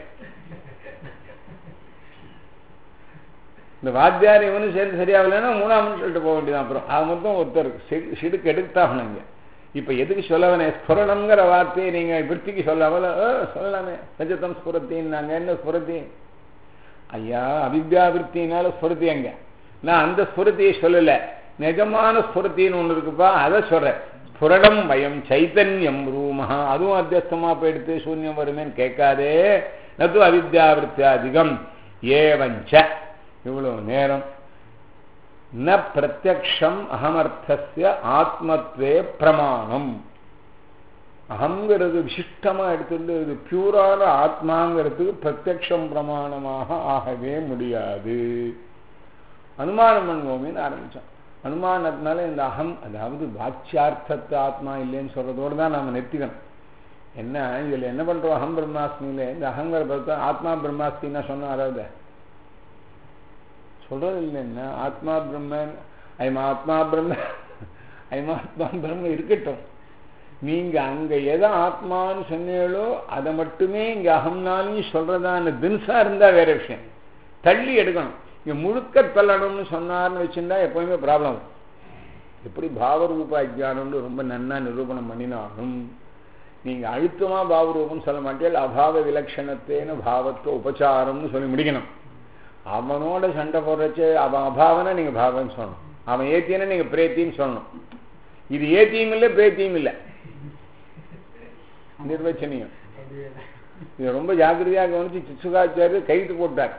இந்த வாத்தியார் இவனும் சரி சரியாகலைன்னா மூணாம் சொல்லிட்டு போக வேண்டியதான் அப்புறம் அது மொத்தம் ஒருத்தர் சிடு சிடுக்கு எடுத்தாகணுங்க இப்போ எதுக்கு சொல்லவனே ஸ்புரணம்ங்கிற வார்த்தையை நீங்கள் விற்பிக்கு சொல்லாமல சொல்லலாமே ரஜதம் ஸ்புரத்தின்னாங்க என்ன ஸ்புரத்தி ஐயா அவித்யாவிற்த்தினால ஸ்புரத்தி அங்க நான் அந்த ஸ்புரத்தியை சொல்லல நிஜமான ஸ்புரத்தின்னு ஒன்று இருக்குப்பா அதை சொல்றேன் ஸ்புரணம் வயம் சைத்தன்யம் ரூமஹா அதுவும் அத்தியஸ்தமா போயிடுத்து சூன்யம் வருமேன்னு கேட்காதே நது அவித்யாவிற்த்தியாதிகம் ஏவஞ்ச இவ்வளவு நேரம் ந பிரத்யக்ஷம் அகமர்த்தஸ்ய ஆத்மத்வே பிரமாணம் அகங்கிறது விசிஷ்டமா எடுத்துட்டு இது பியூரான ஆத்மாங்கிறதுக்கு பிரத்யக்ஷம் பிரமாணமாக ஆகவே முடியாது அனுமானம் பண்ணுவோமேன்னு ஆரம்பிச்சோம் அனுமானத்தினால இந்த அகம் அதாவது வாட்சியார்த்தத்து ஆத்மா இல்லைன்னு சொல்றதோடு தான் நாம நிறுத்திக்கணும் என்ன இதுல என்ன பண்றோம் அகம் பிரம்மாஸ்மியில இந்த அகங்கிற பார்த்தா ஆத்மா பிரம்மாஸ்மின்னா சொன்னா அதாவது சொல்றது இல்லைன்னா ஆத்மா பிரம்மன் ஐம் ஆத்மா பிரம்ம ஐம் ஆத்மா பிரம்ம இருக்கட்டும் நீங்க அங்க எதை ஆத்மான்னு சொன்னீங்களோ அதை மட்டுமே இங்க அகம்னாலும் சொல்றதான தின்சா இருந்தா வேற விஷயம் தள்ளி எடுக்கணும் இங்க முழுக்க தள்ளணும்னு சொன்னார்னு வச்சிருந்தா எப்பவுமே ப்ராப்ளம் எப்படி பாவரூப அஜானம்னு ரொம்ப நன்னா நிரூபணம் பண்ணினாலும் நீங்க அழுத்தமா பாவரூபம் சொல்ல மாட்டேன் அபாவ விலட்சணத்தேன்னு பாவத்தை உபச்சாரம்னு சொல்லி முடிக்கணும் அவனோட சண்டை போடுறச்சு அவன் அபாவனை நீங்க பாவம்னு சொல்லணும் அவன் ஏத்தியனை நீங்க பிரேத்தின்னு சொல்லணும் இது ஏத்தியும் இல்லை பிரேத்தியும் இல்லை நிர்வச்சனியம் இதை ரொம்ப ஜாக்கிரதையாக கவனிச்சு சிசுகாச்சாரியர் கைது போட்டார்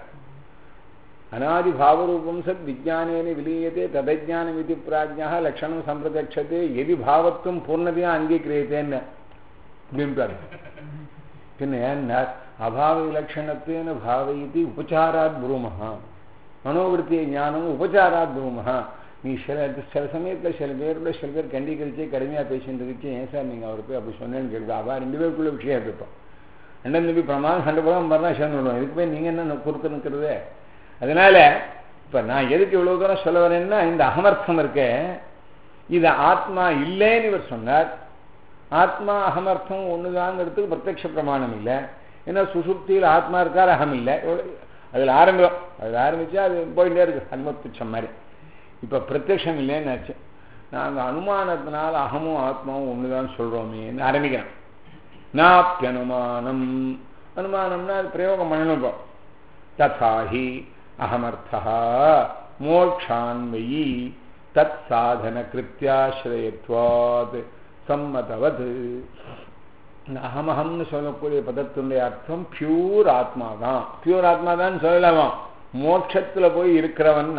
அனாதி பாவரூபம் சத் விஜானேன விலீயத்தே ததஜானம் இது பிராஜ்யா லட்சணம் சம்பிரதட்சத்தே எதி பாவத்துவம் பூர்ணதையா அங்கீகிரியத்தேன்னு அப்படின்றார் பின்ன என்ன அபாவ விலட்சணத்தேன பாவயிதி உபச்சாராத் புரூமஹா மனோவிருத்திய ஞானம் உபச்சாராத் புரூமஹா நீ சில சில சமயத்தில் சில பேரோட சில பேர் கண்டிக்கரிச்சு கடுமையாக பேசிட்டு இருந்துச்சு ஏன் சார் நீங்கள் அவர் போய் அப்படி சொன்னேன்னு கேட்குது அவள் ரெண்டு பேருக்குள்ள விஷயம் இருப்போம் ரெண்டாம் தம்பி பிரமாதம் சண்டை போடாமல் மறுநாள் சேர்ந்து விடுவோம் இதுக்கு போய் நீங்கள் என்ன குறுக்க நிற்கிறது அதனால இப்போ நான் எதுக்கு இவ்வளோ தூரம் சொல்ல வரேன்னா இந்த அகமர்த்தம் இருக்க இது ஆத்மா இல்லைன்னு இவர் சொன்னார் ஆத்மா அகமர்த்தம் ஒண்ணுதாங்கிறதுக்கு பிரத்யக்ஷ பிரமாணம் இல்லை ஏன்னா சுசுப்தியில் ஆத்மா இருக்கார் அகம் இல்லை அதில் ஆரம்பிக்கும் அதில் ஆரம்பிச்சா அது போயிட்டே இருக்கு அனுமத்துச்சம் மாதிரி இப்போ பிரத்யக்ஷம் இல்லைன்னு ஆச்சு நாங்கள் அனுமானத்தினால அகமும் ஆத்மாவும் ஒண்ணுதான் சொல்றோமேன்னு ஆரம்பிக்கிறேன் நாப்பியனுமானம் அனுமானம்னா அது பிரயோகம் பண்ணணும் இப்போ ததாஹி அகமர்த்தா மோக்ஷான்வயி தத் சாதன கிருத்தியாசிரயத்வாத் சம்மதவத் இந்த அகமகம்னு சொல்லக்கூடிய பதத்தினுடைய அர்த்தம் பியூர் ஆத்மா தான் பியூர் ஆத்மா தான் சொல்லலாமா மோட்சத்துல போய் இருக்கிறவன்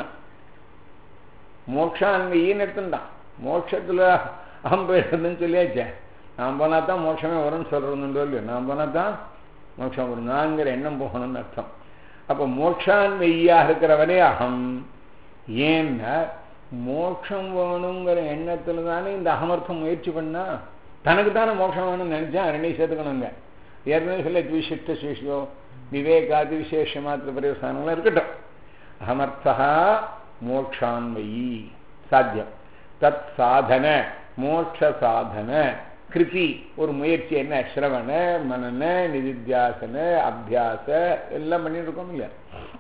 மோட்சான்மையின்னு எடுத்துட்டான் மோட்சத்துல அகம் போயிடுறதுன்னு சொல்லியாச்சே நான் போனா தான் மோட்சமே வரும்னு சொல்றதுன்றோ இல்லையோ நான் போனா தான் மோட்சம் வரும் நான்கிற எண்ணம் போகணும்னு அர்த்தம் அப்ப மோட்சான்மையாக இருக்கிறவனே அகம் ஏன்னா மோட்சம் வேணுங்கிற எண்ணத்துல தானே இந்த அகமர்த்தம் முயற்சி பண்ணா தனக்கு தானே மோட்சம் வேணும்னு நினைச்சா ரெண்டையும் சேர்த்துக்கணுங்க ஏற்கனவே சொல்ல விசிஷ்ட சேஷியோ விவேகாதி விசேஷ மாத்திர பரிவசானங்களும் இருக்கட்டும் அகமர்த்தா மோக்ஷான்வயி சாத்தியம் தத் சாதன மோட்ச சாதன கிருதி ஒரு முயற்சி என்ன சிரவண மனன நிதித்தியாசன அபியாச எல்லாம் பண்ணிட்டு இருக்கோம் இல்லையா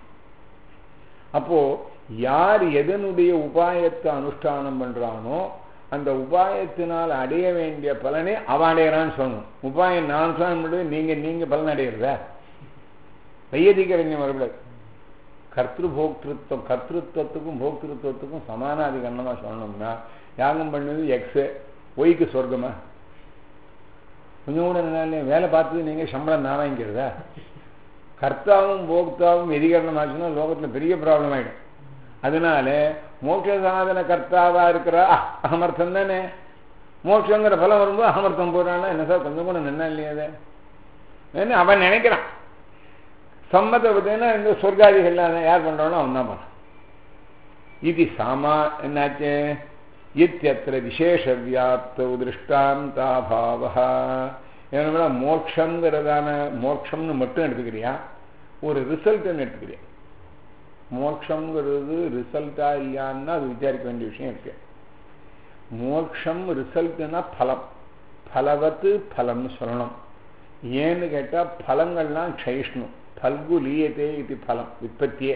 அப்போ யார் எதனுடைய உபாயத்தை அனுஷ்டானம் பண்றானோ அந்த உபாயத்தினால் அடைய வேண்டிய பலனை அவன் அடையிறான்னு சொல்லணும் உபாயம் நான் சொல்ல நீங்க நீங்க பலன் அடையிறத வையதிகரண்யம் வரக்கூடாது கர்த்திருபோக்திருத்தம் கர்த்திருவத்துக்கும் போக்திருத்துவத்துக்கும் சமானாதிகரணமா சொல்லணும்னா யாகம் பண்ணது எக்ஸ் ஒய்க்கு சொர்க்கமா கொஞ்சம் கூட என்ன வேலை பார்த்தது நீங்க சம்பளம் நான் வாங்கிக்கிறதா கர்த்தாவும் போக்தாவும் எதிகரணம் ஆச்சுன்னா லோகத்தில் பெரிய ப்ராப்ளம் ஆயிடும் அதனால மோட்ச சாதன கர்த்தாவா இருக்கிற அகமர்த்தம் தானே மோட்சங்கிற பலம் வரும்போது அகமர்த்தம் போடுறான்னா என்ன சார் கொஞ்சம் கூட நின்னா இல்லையா அதை ஏன்னா அவன் நினைக்கிறான் சம்மத பார்த்தீங்கன்னா இந்த சொர்க்காதிகள்லாம் யார் பண்றானோ அவன் தான் பண்ணான் இது சாமா என்னாச்சு இத்தியத்திர விசேஷ வியாப்த திருஷ்டாந்தாபாவா ஏன்னா மோட்சங்கிறதான மோட்சம்னு மட்டும் எடுத்துக்கிறியா ஒரு ரிசல்ட்னு எடுத்துக்கிறியா மோட்சங்கிறது ரிசல்ட்டா இல்லையான்னா அது விசாரிக்க வேண்டிய விஷயம் இருக்கு மோட்சம் ரிசல்ட்னா பலம் பலவத்து பலம்னு சொல்லணும் ஏன்னு கேட்டால் பலங்கள்லாம் க்ஷயிஷ்ணும் பல்கு லீயத்தே இது பலம் விற்பத்தியே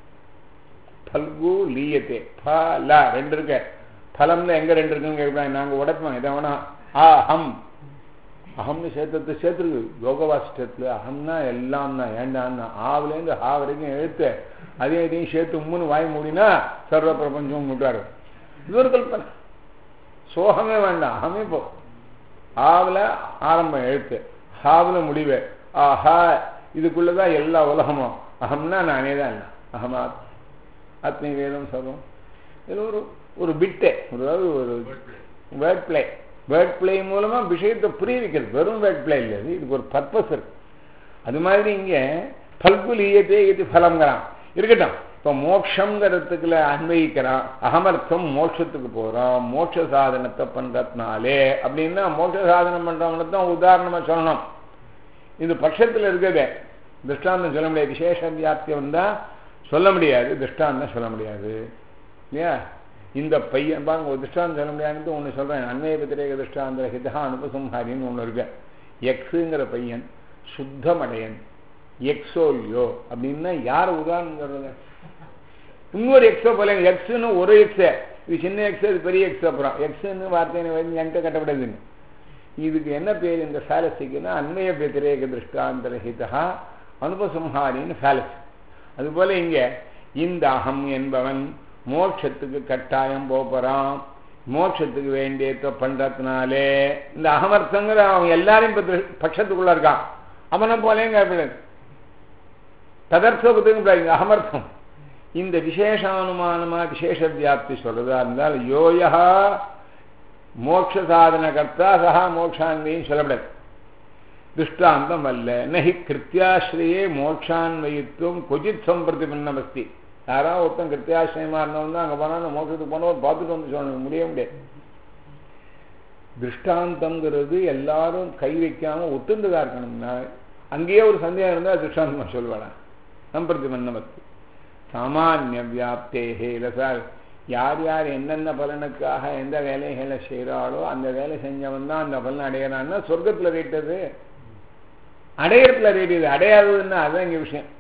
பல்கு லீயத்தே பல ரெண்டு இருக்க பலம்ல எங்க ரெண்டு இருக்குன்னு கேட்பாங்க நாங்கள் உடைப்போம் இதை வேணா ஆ ஹம் அகம்னு சேர்த்தது சேர்த்துருக்கு யோகவாசிட்டத்தில் அகம்னா எல்லாம் தான் ஏண்டான்னா ஆவிலேருந்து ஆ வரைக்கும் எழுத்து அதே இதையும் சேர்த்து உம்முன்னு வாய் மூடினா சர்வ பிரபஞ்சம் முட்டாரு இது ஒரு கல்பனை சோகமே வேண்டாம் அகமே போ ஆவில் ஆரம்பம் எழுத்து ஹாவில் முடிவு ஆஹா இதுக்குள்ளதான் எல்லா உலகமும் அகம்னா நானே தான் இல்லை அகமாத் ஆத்மீ வேதம் சர்வம் இது ஒரு ஒரு பிட்டே அதாவது ஒரு வேர்ட் பிளே வேர்ட் பிளே மூலமா விஷயத்தை புரிய வைக்கிறது வெறும் வேர்ட் பிளே இல்லை இதுக்கு ஒரு பர்பஸ் இருக்கு அது மாதிரி இங்க பல்குலியத்தே இது பலங்கிறான் இருக்கட்டும் இப்போ மோட்சங்கிறதுக்குல அன்வயிக்கிறான் அகமர்த்தம் மோட்சத்துக்கு போகிறோம் மோட்ச சாதனத்தை பண்ணுறதுனாலே அப்படின்னா மோட்ச சாதனம் பண்ணுறவங்களை தான் உதாரணமாக சொல்லணும் இது பட்சத்தில் இருக்கிறதே திருஷ்டாந்தம் சொல்ல முடியாது விசேஷ வியாப்தி வந்தால் சொல்ல முடியாது திருஷ்டாந்தம் சொல்ல முடியாது இல்லையா இந்த பையன் பாருங்க ஒரு திருஷ்டாந்தம் சொல்ல முடியாதுன்னு ஒன்று சொல்கிறேன் அன்மய பத்திரேக திருஷ்டாந்திர ஹிதா அனுபசம்ஹாரின்னு ஒன்று இருக்கு எக்ஸுங்கிற பையன் சுத்தமடையன் எக்ஸோல்யோ அப்படின்னா யார் உதாரணம் சொல்றது இன்னொரு எக்ஸோ போல எக்ஸ்னு ஒரு எக்ஸ் இது சின்ன எக்ஸ் இது பெரிய எக்ஸ் அப்புறம் எக்ஸ்னு வார்த்தை என்கிட்ட கட்டப்படாதுன்னு இதுக்கு என்ன பேர் இந்த ஃபேலசிக்குன்னா அன்மய వ్యతిరేక திருஷ்டாந்தரஹிதா அனுபசம்ஹாரின்னு ஃபேலசி அதுபோல இங்க இந்த அகம் என்பவன் மோட்சத்துக்கு கட்டாயம் போறான் மோட்சத்துக்கு வேண்டியத பண்றதுனாலே இந்த அகமர்த்தங்கிற அவன் எல்லாரையும் பட்சத்துக்குள்ள இருக்கான் அவனை போலேயும் கேட்பது ததர்த்தத்துக்கு அகமர்த்தம் இந்த விசேஷானுமானமா விசேஷ வியாப்தி சொல்றதா இருந்தால் யோயா மோட்ச சாதன கர்த்தா சகா மோட்சான்வையும் சொல்லப்படாது திருஷ்டாந்தம் அல்ல நகி கிருத்தியாசிரியே மோட்சான்வயித்துவம் கொஜித் சம்பிரதிபன்னமஸ்தி யாராவது ஒருத்தன் கிருத்தியாசிரியமா இருந்தவன் தான் அங்கே போனால் மோட்சத்துக்கு போனவர் பார்த்துட்டு வந்து சொல்ல முடிய முடியாது திருஷ்டாந்தங்கிறது எல்லாரும் கை வைக்காம ஒத்துண்டுதான் இருக்கணும்னா அங்கேயே ஒரு சந்தேகம் இருந்தால் திருஷ்டாந்தமா சொல்லுவாடா சம்பிரதிபன்னமஸ்தி சாமானிய வியாப்தேகே இல்லை சார் யார் யார் என்னென்ன பலனுக்காக எந்த வேலைகளை செய்கிறாளோ அந்த வேலை செஞ்சவன் தான் அந்த பலன் அடையிறான்னா சொர்க்கத்தில் ரேட்டது அடையறதுல ரேடியது அடையாததுன்னா அதுதான் இங்கே விஷயம்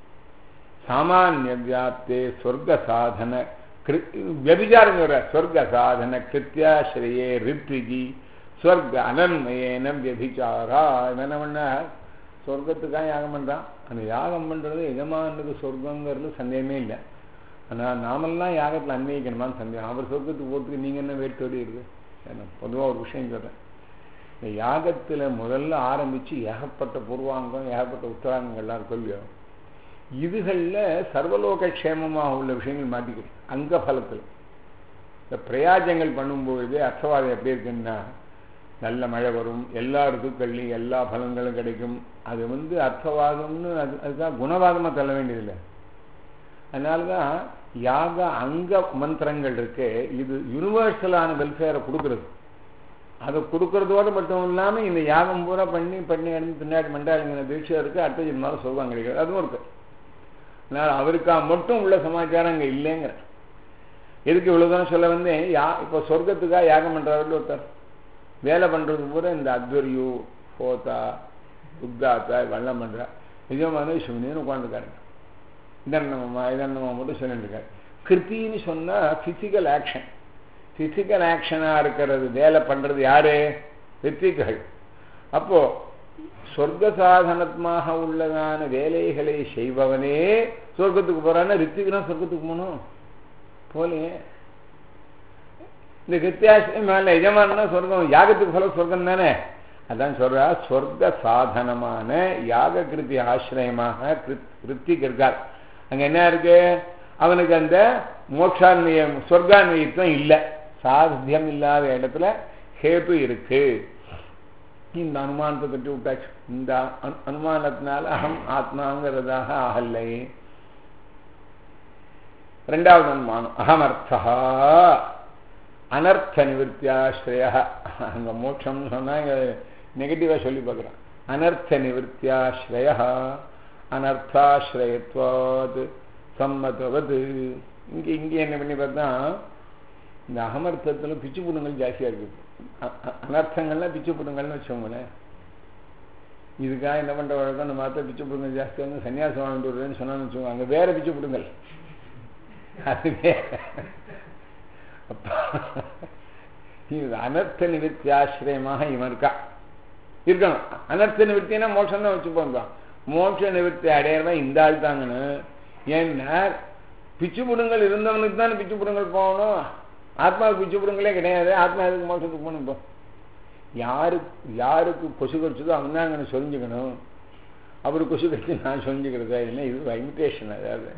சாமானிய வியாப்தே சொர்க்க சாதன வியபிச்சாரம் சொல்ற சொர்க்க சாதன கிருத்தியாசிரியே ரித்விஜி சொர்க்க அனன்மயேன வியபிச்சாரா என்ன பண்ண சொர்க்கத்துக்காக யாகம் பண்ணுறான் அந்த யாகம் பண்ணுறது எஜமானுக்கு சொர்க்கங்கிறது சந்தேகமே இல்லை ஆனால் நாமெல்லாம் யாகத்தில் அன்வயிக்கணுமான்னு சந்தேகம் அவர் சொர்க்கத்துக்கு போகிறதுக்கு நீங்கள் என்ன வேட்டோடி இருக்கு பொதுவாக ஒரு விஷயம் சொல்கிறேன் இந்த யாகத்தில் முதல்ல ஆரம்பித்து ஏகப்பட்ட பூர்வாங்கம் ஏகப்பட்ட உத்தராங்கங்கள்லாம் இருக்கும் இல்லையோ இதுகளில் சர்வலோக க்ஷேமமாக உள்ள விஷயங்கள் மாட்டிக்கிறேன் அங்க பலத்தில் இந்த பிரயாஜங்கள் பண்ணும்பொழுது அர்த்தவாதம் எப்படி இருக்குன்னா நல்ல மழை வரும் எல்லா ருத்துக்கள்லையும் எல்லா பலன்களும் கிடைக்கும் அது வந்து அர்த்தவாதம்னு அது அதுதான் குணவாதமாக தள்ள வேண்டியதில்லை அதனால தான் யாக அங்க மந்திரங்கள் இருக்கு இது யூனிவர்சலான வெல்ஃபேரை கொடுக்கறது அதை கொடுக்கறதோடு மட்டும் இல்லாமல் இந்த யாகம் பூரா பண்ணி பண்ணி அடைந்து பின்னாடி மண்டாளிங்கிற தீட்சை இருக்கு அடுத்த ஜென்மாவில் சொல்லுவாங்க கிடைக்கிறது அதுவும் இருக்கு அதனால் அவருக்கா மட்டும் உள்ள சமாச்சாரம் அங்கே இல்லைங்கிற எதுக்கு இவ்வளவுதான் சொல்ல வந்து யா இப்போ சொர்க்கத்துக்காக யாகம் பண்ணுறவர்கள் ஒருத்தர் வேலை பண்ணுறது பூரா இந்த அத்வரியு ஹோதா உத்தாத்தா வெள்ளம் பண்ணுறா நிஜமான சிவனேன்னு உட்காந்துருக்காருங்க இதன்னமா இதன்னமா மட்டும் சொல்லிட்டு இருக்காரு கிருத்தின்னு சொன்னால் ஃபிசிக்கல் ஆக்ஷன் ஃபிசிக்கல் ஆக்ஷனாக இருக்கிறது வேலை பண்ணுறது யாரு ரித்திகள் அப்போ சொர்க்க சாதனமாக உள்ளதான வேலைகளை செய்பவனே சொர்க்கத்துக்கு போறான்னா ரித்திகனா சொர்க்கத்துக்கு போகணும் போலே இந்த கிருத்தியாசிரியம் மேல எஜமானா சொர்க்கம் யாகத்துக்கு போல சொர்க்கம் தானே அதான் சொல்றா சொர்க்க சாதனமான யாக கிருத்தி ஆசிரியமாக ரித்திக் இருக்கார் அங்க என்ன இருக்கு அவனுக்கு அந்த மோட்சான்வயம் சொர்க்கான்வயத்துவம் இல்லை சாத்தியம் இல்லாத இடத்துல ஹேத்து இருக்கு இந்த அனுமானத்தை கட்டி விட்டாச்சு இந்த அனு- அனுமானத்தினால அகம் ஆத்மாங்கிறதாக ஆகலை ரெண்டாவது அனுமானம் அகமர்த்தா அனர்த்த நிவர்த்தியாஸ்ரய அங்க மோட்சம்னு சொன்னா இங்க நெகட்டிவா சொல்லி பார்க்குறேன் அனர்த்த நிவர்த்தியாஸ்ரய அனர்த்தாஸ்ரயத்வாத் சம்மதவது இங்க இங்க என்ன பண்ணி பார்த்தா இந்த அகமர்த்தத்துல பிச்சு புடுங்கள் ஜாஸ்தியா இருக்கு அ- அ- அனர்த்தங்கள்லாம் பிச்சு புடுங்கள்னு வச்சோங்களேன் இதுக்காக என்ன பண்ற வழக்கம் அந்த மாத்த பிச்சு புடுங்கள் ஜாஸ்தியாக வந்து சன்னியாசம் வாங்கிட்டு வருவேன்னு சொன்னான்னு வச்சுக்கோங்க அங்க வேற பிச்சு புடுங்கள் அது வேற அப்ப இது அனர்த்த நிவர்த்தியாசிரியமாக இவன் இருக்கா இருக்கணும் அனர்த்த நிவர்த்தினா மோட்சம் தான் வச்சுப்போங்க மோட்ச நிவர்த்தி அடையிறவன் இந்த ஆள் தாங்கன்னு ஏன்னா பிச்சு புடுங்கள் இருந்தவனுக்கு தானே பிச்சு புடுங்கள் போகணும் ஆத்மாவுக்கு பிச்சு புடுங்களே கிடையாது ஆத்மா எதுக்கு மோட்சத்துக்கு போகணும் இப்போ யாருக்கு யாருக்கு கொசு கடிச்சதோ அவன் தான் அங்கே சொல்லிஞ்சுக்கணும் அவர் கொசு கடிச்சு நான் சொல்லிஞ்சுக்கிறதா இல்லை இது இமிட்டேஷன் அதாவது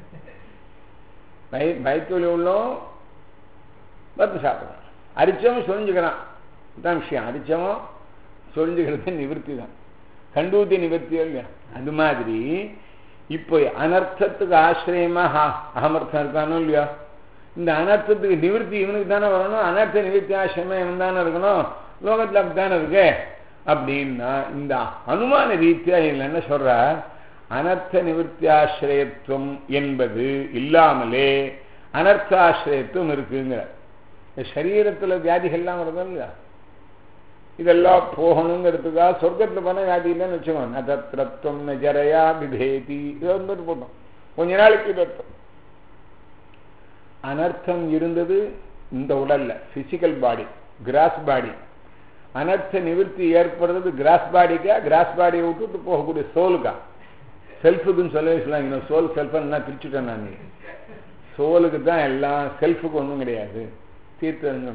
பய பயத்தொழி உள்ளோம் பத்து சாப்பிட்றான் அரிச்சவன் சொரிஞ்சுக்கிறான் தான் விஷயம் அரிச்சவன் சொரிஞ்சுக்கிறது நிவர்த்தி தான் கண்டூத்தி நிவர்த்தியோ இல்லையா அது மாதிரி இப்போ அனர்த்தத்துக்கு ஆசிரியமா அகமர்த்தம் இருக்கானோ இல்லையா இந்த அனர்த்தத்துக்கு நிவர்த்தி இவனுக்கு தானே வரணும் அனர்த்த நிவர்த்தி ஆசிரியமா இவன் தானே இருக்கணும் லோகத்தில் அப்படித்தானே இருக்கு அப்படின்னா இந்த அனுமான ரீதியா இதில் என்ன சொல்ற அனர்த்த நிவர்த்தியாசிரியத்துவம் என்பது இல்லாமலே அனர்த்தாசிரியத்துவம் இருக்குங்கிற இந்த சரீரத்துல வியாதிகள்லாம் வருதோ இல்லையா இதெல்லாம் போகணுங்கிறதுக்காக சொர்க்கத்தில் போன வியாதி இல்லைன்னு வச்சுக்கோங்க ந தத்ரத்வம் ந ஜரையா பிபேதி இதை வந்துட்டு போட்டோம் கொஞ்ச நாளைக்கு இது அர்த்தம் அனர்த்தம் இருந்தது இந்த உடல்ல பிசிக்கல் பாடி கிராஸ் பாடி அனர்த்த நிவர்த்தி ஏற்படுறது கிராஸ் பாடிக்கா கிராஸ் பாடியை விட்டுட்டு போகக்கூடிய சோலுக்கா செல்ஃபுக்குன்னு சொல்லவே சொல்லாங்க சோல் செல்ஃபன்னா பிரிச்சுட்டேன் நான் சோலுக்கு தான் எல்லாம் செல்ஃபுக்கு ஒன்றும் கிடையாது தீர்த்தம்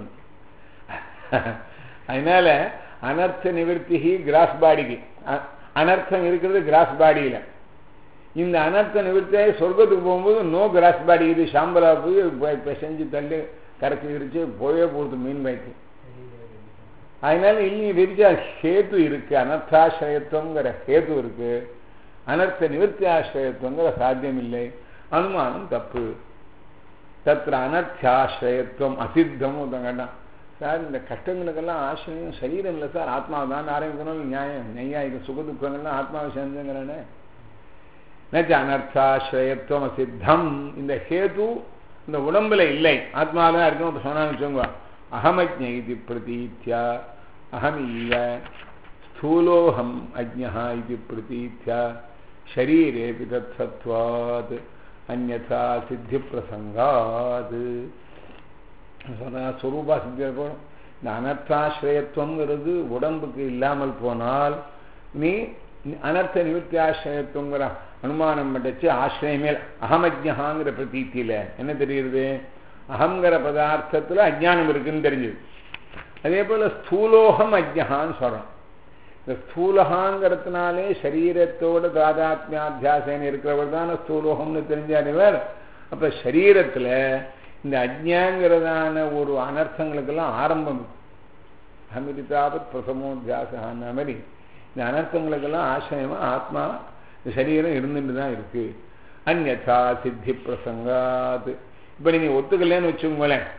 அதனால அனர்த்த நிவர்த்தி கிராஸ் பாடிக்கு அ- அனர்த்தம் இருக்கிறது கிராஸ் பாடியில் இந்த அனர்த்த நிவர்த்தியாகி சொர்க்கத்துக்கு போகும்போது நோ கிராஸ் பாடி இது சாம்பலா போய் போய் பிசைஞ்சு தள்ளி கரைச்சி விரிச்சு போயே போகுது மீன் பாய்க்கு அதனால இல்லி விரிச்சா ஹேத்து இருக்கு அனர்த்தாசிரயத்துவங்கிற ஹேத்து இருக்கு அனர்த்த நிவர்த்தி ஆசிரியத்துவங்கிற சாத்தியம் இல்லை அனுமானம் தப்பு தத்திர அனர்த்தியாசிரயத்துவம் அசித்தம் ஒருத்தங்கட்டான் சார் இந்த கஷ்டங்களுக்கெல்லாம் ஆசிரியம் சரீரம் இல்லை சார் ஆத்மாவை தான் ஆரம்பிக்கணும் நியாயம் நெய்யாயிரம் சுக துக்கங்கள்லாம் ஆத்மாவை சேர்ந்துங்கிறனே நச்ச அனர்த்தாசிரயத்துவம் அசித்தம் இந்த ஹேது இந்த உடம்புல இல்லை ஆத்மாவில் தான் இருக்கணும் சொன்னான்னு வச்சுக்கோங்க அகமஜ்ஞ இது பிரதீத்யா அகமீவ ஸ்தூலோகம் அஜ்ஞா இது பிரதீத்யா ஷரீரேபி தத்சத்வாத் அந்யதா சித்தி பிரசங்காத் சொன்னா சொரூபா சித்தி போகணும் இந்த அனர்த்தாசிரயத்துவங்கிறது உடம்புக்கு இல்லாமல் போனால் நீ அனர்த்த நிவர்த்தி ஆசிரியத்துவங்கிற அனுமானம் பண்ணிச்சு ஆசிரியமே அகமஜ்ஞாங்கிற பிரதீத்தியில என்ன தெரியுது அகங்கிற பதார்த்தத்துல அஜ்ஞானம் இருக்குன்னு தெரிஞ்சுது அதே போல ஸ்தூலோகம் அஜ்ஞான்னு சொல்றோம் இந்த ஸ்தூலகாங்கிறதுனாலே சரீரத்தோட தாதாத்மியாத்தியாசம் இருக்கிறவர் தானே ஸ்தூலோகம்னு தெரிஞ்சார் இவர் அப்ப சரீரத்துல இந்த அஜ்ஞாங்கிறதான ஒரு அனர்த்தங்களுக்கெல்லாம் ஆரம்பம் அமிர்தாபத் பிரசமோத்தியாசான மாதிரி இந்த அனர்த்தங்களுக்கெல்லாம் ஆசிரியமா ஆத்மா இந்த சரீரம் இருந்துட்டு தான் இருக்கு அந்நா சித்தி பிரசங்காத் இப்ப நீங்க ஒத்துக்கலன்னு வச்சுக்கோங்களேன்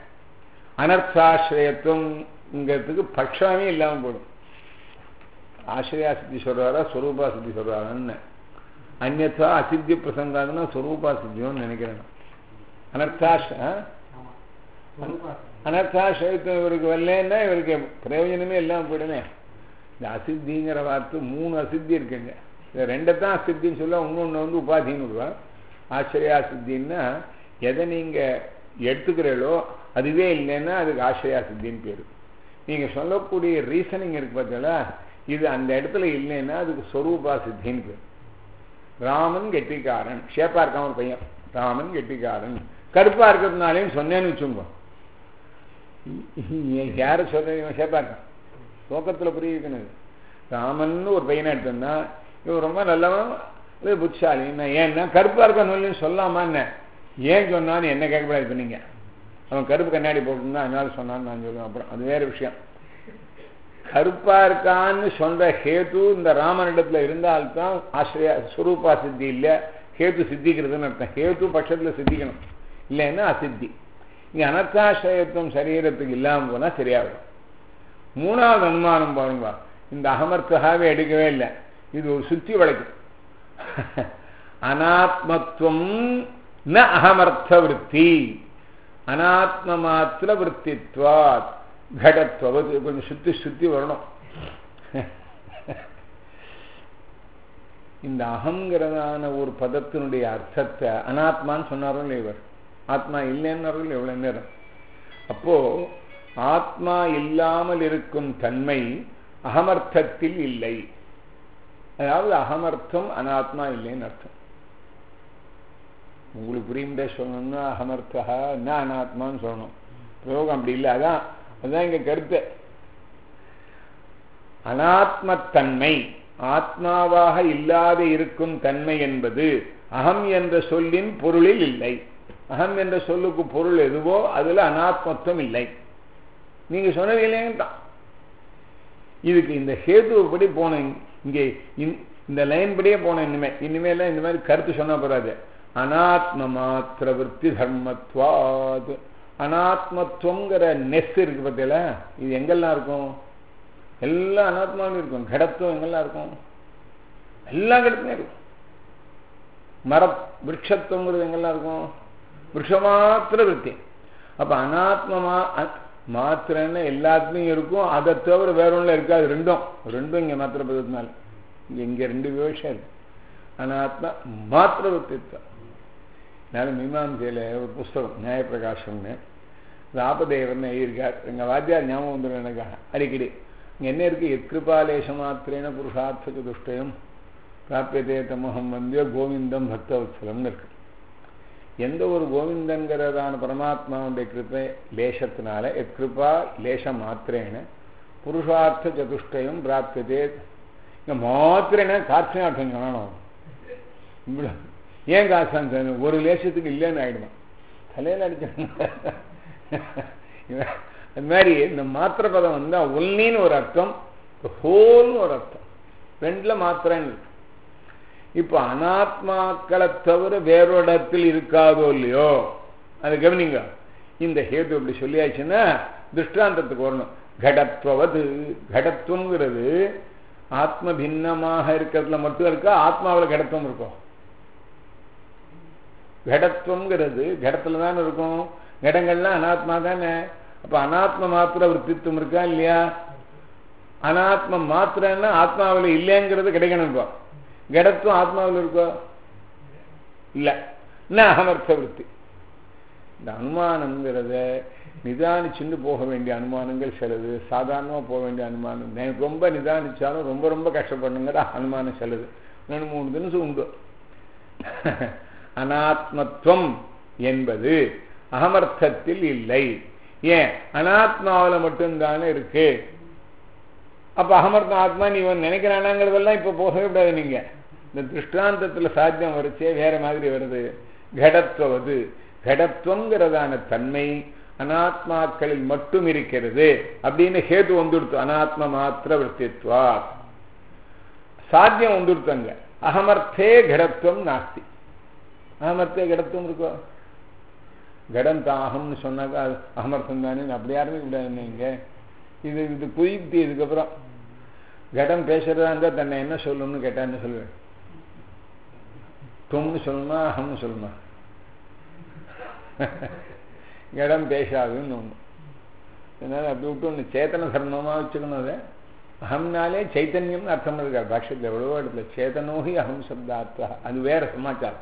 அனர்த்தாசிரியத்துவங்கிறதுக்கு பட்சமே இல்லாமல் போடும் ஆசிரியா சித்தி சொல்றாரா ஸ்வரூபா சித்தி சொல்றாரான்னு அந்நா அசித்தி பிரசங்காதுன்னா ஸ்வரூபா சித்தியோன்னு நினைக்கிறேன் அனர்த்தாஷ அனர்த்தாசிரியத்துவம் இவருக்கு வரலன்னா இவருக்கு பிரயோஜனமே இல்லாமல் போயிடுமே இந்த அசித்திங்கிற வார்த்தை மூணு அசித்தி இருக்குங்க இந்த ரெண்டைத்தான் அசித்தின்னு சொல்ல இன்னொன்று வந்து உபாதின்னு விடுவா ஆசிரியா சித்தின்னா எதை நீங்கள் எடுத்துக்கிறீங்களோ அதுவே இல்லைன்னா அதுக்கு ஆசிரியா சித்தின்னு பேர் நீங்கள் சொல்லக்கூடிய ரீசனிங் இருக்கு பார்த்தீங்களா இது அந்த இடத்துல இல்லைன்னா அதுக்கு சொரூபா சித்தின்னு பேர் ராமன் கெட்டிக்காரன் ஷேப்பா இருக்கான் ஒரு பையன் ராமன் கெட்டிக்காரன் கருப்பா இருக்கிறதுனாலேன்னு சொன்னேன்னு வச்சுங்க யார சொல்றீங்க ஷேப்பா இருக்கான் துவக்கத்தில் புரியுதுன்னு ராமன் ஒரு பையனை எடுத்தோம்னா இவன் ரொம்ப நல்லவன் இது புட்சாலி நான் ஏன்னா கருப்பா இருக்கான்னு சொல்லாமா என்ன ஏன் சொன்னான்னு என்ன கேட்கக்கூடாது இப்போ நீங்கள் அவன் கருப்பு கண்ணாடி போட்டுருந்தா அதனால சொன்னான்னு நான் சொல்லுவேன் அப்புறம் அது வேற விஷயம் கருப்பா இருக்கான்னு சொல்ற ஹேது இந்த ராமனிடத்துல இருந்தால்தான் ஆசிரியா சுரூபா சித்தி இல்லை ஹேது சித்திக்கிறதுன்னு அர்த்தம் ஹேது பட்சத்துல சித்திக்கணும் இல்லைன்னா அசித்தி இங்க அனர்த்தாசிரயத்துவம் சரீரத்துக்கு இல்லாம போனா சரியாகும் மூணாவது அனுமானம் பாருங்க இந்த அகமர்த்தகாவே எடுக்கவே இல்லை இது ஒரு சுத்தி வழக்கு அனாத்மத்துவம் ந அகமர்த்த விற்பி அனாத்ம மாத்திர விற்பித்வாத் கடத்துவது கொஞ்சம் சுத்தி சுத்தி வரணும் இந்த அகங்கிறதான ஒரு பதத்தினுடைய அர்த்தத்தை அனாத்மான்னு சொன்னாரோ இல்லை இவர் ஆத்மா இல்லைன்னாரோ இல்லை எவ்வளவு நேரம் அப்போ ஆத்மா இல்லாமல் இருக்கும் தன்மை அகமர்த்தத்தில் இல்லை அதாவது அகமர்த்தம் அனாத்மா இல்லைன்னு அர்த்தம் உங்களுக்கு புரியும்பே சொல்லணும்னா அகமர்த்தா என்ன அனாத்மான்னு சொல்லணும் பிரயோகம் அப்படி இல்லை அதான் அதுதான் இங்க கருத்து அனாத்மத்தன்மை ஆத்மாவாக இல்லாத இருக்கும் தன்மை என்பது அகம் என்ற சொல்லின் பொருளில் இல்லை அகம் என்ற சொல்லுக்கு பொருள் எதுவோ அதுல அனாத்மத்துவம் இல்லை நீங்க சொன்னதில்லைன்னு தான் இதுக்கு இந்த ஹேதுபடி போன இங்கே இந்த லைன் படியே போன இனிமே இனிமேல இந்த மாதிரி கருத்து சொன்னா போறாது அனாத்ம மாத்திர விற்பி தர்மத்வாது அனாத்மத்துவங்கிற நெஸ் இருக்கு பார்த்தீங்களா இது எங்கெல்லாம் இருக்கும் எல்லாம் அனாத்மாவும் இருக்கும் கடத்துவம் எங்கெல்லாம் இருக்கும் எல்லா கடத்துலையும் இருக்கும் மர விரக்ஷத்துவங்கிறது எங்கெல்லாம் இருக்கும் விரக்ஷமாத்திர விற்பி அப்ப அனாத்மமா மாத்திரன்னு எல்லாத்துலையும் இருக்கும் அதை தவிர வேற ஒன்றும் இருக்காது ரெண்டும் ரெண்டும் இங்க மாத்திர பதத்தினால இங்க இங்க ரெண்டு விவசாயம் இருக்கு அனாத்மா மாத்திர வித்தித்வம் அதனால மீமாம்சையில் ஒரு புஸ்தகம் நியாயப்பிரகாசம்னு ராபதேவர்னு எழுதியிருக்கார் எங்கள் வாத்தியார் ஞாபகம் வந்துடும் எனக்கு அடிக்கடி இங்கே என்ன இருக்கு எத்கிருபாலேச மாத்திரேன புருஷார்த்த சதுஷ்டயம் பிராப்பியதே தமோகம் வந்தியோ கோவிந்தம் பக்தவத்சலம்னு இருக்கு எந்த ஒரு கோவிந்தங்கிறதான பரமாத்மாவுடைய கிருப்பை லேசத்தினால எத்கிருபா லேச மாத்திரேன புருஷார்த்த சதுஷ்டயம் பிராப்பியதே இங்கே மாத்திரேன காட்சியாட்டம் சொல்லணும் இப்படி ஏன் காசான் ஒரு லேசத்துக்கு இல்லைன்னு ஆயிடுமா தலையில் அடிச்சாங்க அது மாதிரி இந்த மாத்திர பதம் வந்தா ஒன்னின்னு ஒரு அர்த்தம் ஹோல்னு ஒரு அர்த்தம் ரெண்டுல மாத்திரன்னு இப்ப அனாத்மாக்களை தவிர வேறொரு இடத்தில் இருக்காதோ இல்லையோ அது கவனிங்க இந்த ஹேது அப்படி சொல்லியாச்சுன்னா திருஷ்டாந்தத்துக்கு வரணும் கடத்துவது கடத்துவங்கிறது ஆத்ம பின்னமாக இருக்கிறதுல மட்டும் இருக்கா ஆத்மாவில் கடத்துவம் இருக்கும் கடத்துவங்கிறது கடத்துல தானே இருக்கும் கடங்கள்லாம் அனாத்மா தானே அப்ப அனாத்ம மாத்திர விற்பித்துவம் இருக்கா இல்லையா அனாத்ம மாத்திரன்னா ஆத்மாவில் இல்லைங்கிறது கிடைக்கணும் இப்போ கடத்துவம் ஆத்மாவில் இருக்கோ இல்ல என்ன அகமர்த்த விற்பி இந்த அனுமானங்கிறத நிதானிச்சுண்டு போக வேண்டிய அனுமானங்கள் சிலது சாதாரணமாக போக வேண்டிய அனுமானம் எனக்கு ரொம்ப நிதானிச்சாலும் ரொம்ப ரொம்ப கஷ்டப்படணுங்கிற அனுமானம் சிலது ரெண்டு மூணு தினசு உண்டு அனாத்மத்துவம் என்பது அகமர்த்தத்தில் இல்லை ஏன் அனாத்மாவில் மட்டும்தானே இருக்கு அப்ப அகமர்த்த ஆத்மா நீ நினைக்கிறானாங்கிறதெல்லாம் இப்ப போகவே கூடாது நீங்க இந்த திருஷ்டாந்தத்துல சாத்தியம் வரிச்சே வேற மாதிரி வருது கடத்துவது கடத்துவங்கிறதான தன்மை அனாத்மாக்களில் மட்டும் இருக்கிறது அப்படின்னு ஹேது வந்துடுத்து அனாத்ம மாத்திர விற்பித்வா சாத்தியம் வந்துடுத்தங்க அகமர்த்தே கடத்துவம் நாஸ்தி அகமர்த்தே கடத்துவம் இருக்கோ கடம் தாகம்னு சொன்னாக்கா அகமர்த்தம் தானே அப்படி யாருமே கூடாது நீங்க இது இது புதுப்பித்து இதுக்கப்புறம் கடம் பேசுறதா இருந்தா தன்னை என்ன சொல்லணும்னு கேட்டா என்ன சொல்லுவேன் தொம்னு சொல்லணுமா அகம்னு சொல்லணுமா இடம் பேசாதுன்னு ஒன்று அதனால அப்படி விட்டு ஒன்று சேத்தன தர்மமா வச்சுக்கணும் அதை அகம்னாலே சைத்தன்யம்னு அர்த்தம் இருக்கார் பாஷ்யத்தில் எவ்வளவோ இடத்துல சேதனோகி அகம் சப்தார்த்தா அது வேற சமாச்சாரம்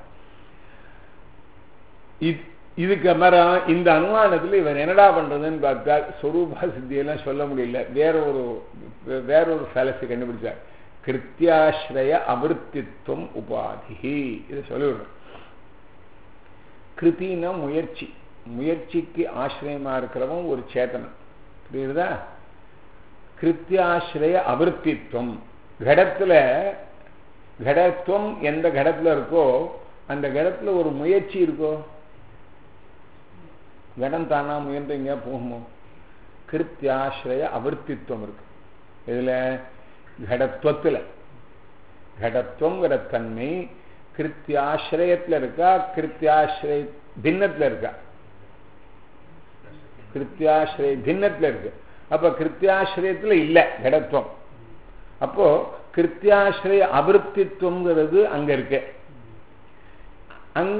இதுக்கு அப்புறம் இந்த அனுமானத்தில் இவர் என்னடா பண்றதுன்னு பார்த்தா சொரூபா சித்தியெல்லாம் சொல்ல முடியல வேற ஒரு வேற ஒரு ஃபேலசி கண்டுபிடிச்சார் கிருத்தியாசிரய அவிருத்தித்துவம் உபாதி இதை சொல்லிவிடும் கிருத்தினா முயற்சி முயற்சிக்கு ஆசிரியமா இருக்கிறவன் ஒரு சேத்தனம் புரியுதா கிருத்தியாசிரய அவிருத்தித்துவம் கடத்துல கடத்துவம் எந்த கடத்துல இருக்கோ அந்த கடத்துல ஒரு முயற்சி இருக்கோ கடம் தானா முயன்று எங்கேயா போகுமோ கிருத்தியாசிரய அவிருத்தித்துவம் இருக்கு இதில் கடத்துவத்தில் கடத்துவங்கிற தன்மை கிருத்தியாசிரயத்தில் இருக்கா கிருத்தியாசிரய பின்னத்தில் இருக்கா கிருத்தியாசிரய பின்னத்தில் இருக்கு அப்ப கிருத்தியாசிரயத்தில் இல்லை கடத்துவம் அப்போ கிருத்தியாசிரய அபிருப்தித்துவங்கிறது அங்க இருக்கு அங்க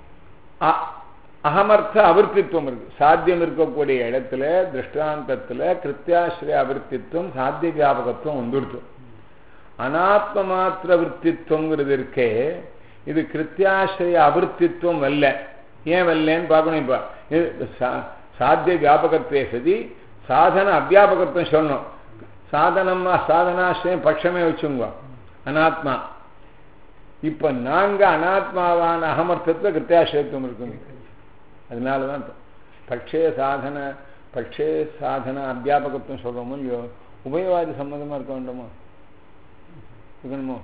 அகமர்த்த அவிற்பித்துவம் இருக்கு சாத்தியம் இருக்கக்கூடிய இடத்துல திருஷ்டாந்தத்துல கிருத்தியாசிரிய அவிற்பித்துவம் சாத்திய வியாபகத்துவம் வந்துடுது அனாத்ம மாத்திர விற்பித்துவங்கிறது இருக்கே இது கிருத்தியாசிரிய அவிற்பித்துவம் வல்ல ஏன் வல்லன்னு பார்க்கணும் இப்ப சாத்திய வியாபகத்தை சதி சாதன அத்தியாபகத்துவம் சொல்லணும் சாதனமா சாதனாசிரியம் பட்சமே வச்சுங்க அனாத்மா இப்ப நாங்க அனாத்மாவான அகமர்த்தத்துல கிருத்தியாசிரியத்துவம் இருக்குங்க அதனாலதான் பட்சே சாதன பட்சே சாதன அத்தியாபகத்துவம் சொல்றோமோ இல்லையோ உபயவாதி சம்மந்தமா இருக்க வேண்டுமோ இருக்கணுமோ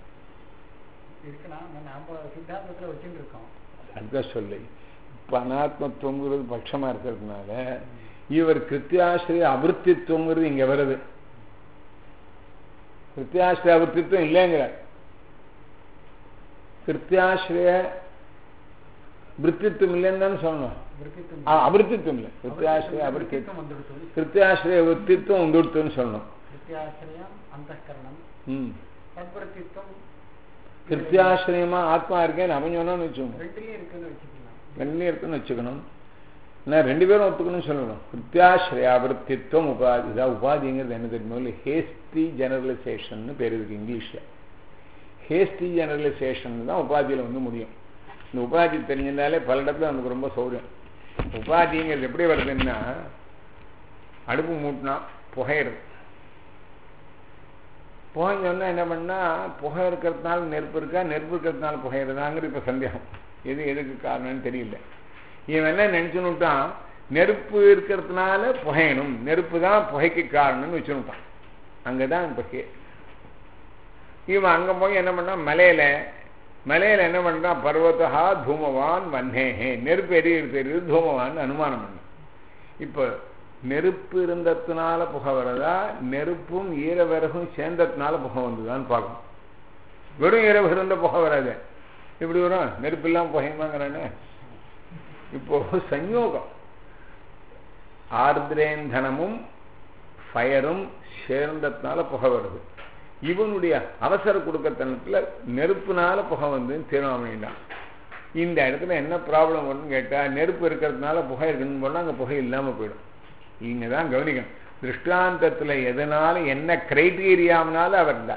அதுதான் சொல்லு இப்ப அனாத்மத்துவங்கிறது பட்சமா இருக்கிறதுனால இவர் கிருத்தியாசிரிய அபிருத்தித்துவங்கிறது இங்க வருது கிருத்தியாசிரிய அபிருத்தித்துவம் இல்லைங்கிற கிருத்தியாசிரிய விற்பித்துவம் இல்லைன்னு தானே சொல்லணும் அபிருத்தித்துவம் இல்லை கிருத்தியாசிரிய அபிருத்தித்துவம் கிருத்தியாசிரிய விற்பித்துவம் உண்டுத்துவம் சொல்லணும் கிருத்தியாசிரியமா ஆத்மா இருக்கேன்னு அவன் சொன்னான்னு வச்சுக்கோங்க ரெண்டுலேயும் இருக்குன்னு வச்சுக்கணும் நான் ரெண்டு பேரும் ஒத்துக்கணும்னு சொல்லணும் கிருத்தியாசிரியாவிருத்தித்துவம் உபாதி இதான் உபாதிங்கிறது என்ன தெரியுமோ இல்லை ஹேஸ்டி ஜெனரலைசேஷன் பேர் இருக்கு இங்கிலீஷில் ஹேஸ்டி ஜெனரலைசேஷன் தான் உபாதியில் வந்து முடியும் இந்த உபாதி தெரிஞ்சிருந்தாலே பல இடத்துல நமக்கு ரொம்ப சௌரியம் உபாதிங்கிறது எப்படி வருதுன்னா அடுப்பு மூட்டினா புகையிறது புகைன்னு சொன்னால் என்ன பண்ணால் புகை இருக்கிறதுனால நெருப்பு இருக்கா நெருப்பு இருக்கிறதுனால புகையிறதாங்கிறது இப்போ சந்தேகம் எது எதுக்கு காரணம்னு தெரியல இவன் என்ன நினச்சுன்னுட்டான் நெருப்பு இருக்கிறதுனால புகையணும் நெருப்பு தான் புகைக்கு காரணம்னு வச்சுனுட்டான் அங்கே தான் இப்போ கே இவன் அங்கே போய் என்ன பண்ணான் மலையில் மலையில் என்ன பண்ணுறான் பர்வதா தூமவான் வன்னேஹே நெருப்பு எரியுது தெரியுது தூமவான் அனுமானம் பண்ணான் இப்போ நெருப்பு இருந்ததுனால புகை வரதா நெருப்பும் ஈரவிறகும் சேர்ந்ததுனால புகை வந்ததான்னு பார்க்கணும் வெறும் ஈரவு இருந்த புகை வராது இப்படி வரும் நெருப்பு இல்லாமல் புகையுமாங்கிறானே இப்போ சஞ்யோகம் ஆர்திரேந்தனமும் ஃபயரும் சேர்ந்ததுனால புகை வருது இவனுடைய அவசர கொடுக்கத்தனத்தில் நெருப்புனால புகை வந்து தீர்மானம் இந்த இடத்துல என்ன ப்ராப்ளம் வரும்னு கேட்டால் நெருப்பு இருக்கிறதுனால புகை இருக்குன்னு போனால் அங்கே புகை இல்லாமல் போயிடும் இங்கே தான் கவனிக்கணும் திருஷ்டாந்தத்தில் எதனால என்ன கிரைட்டீரியாவனால அவர் இல்லை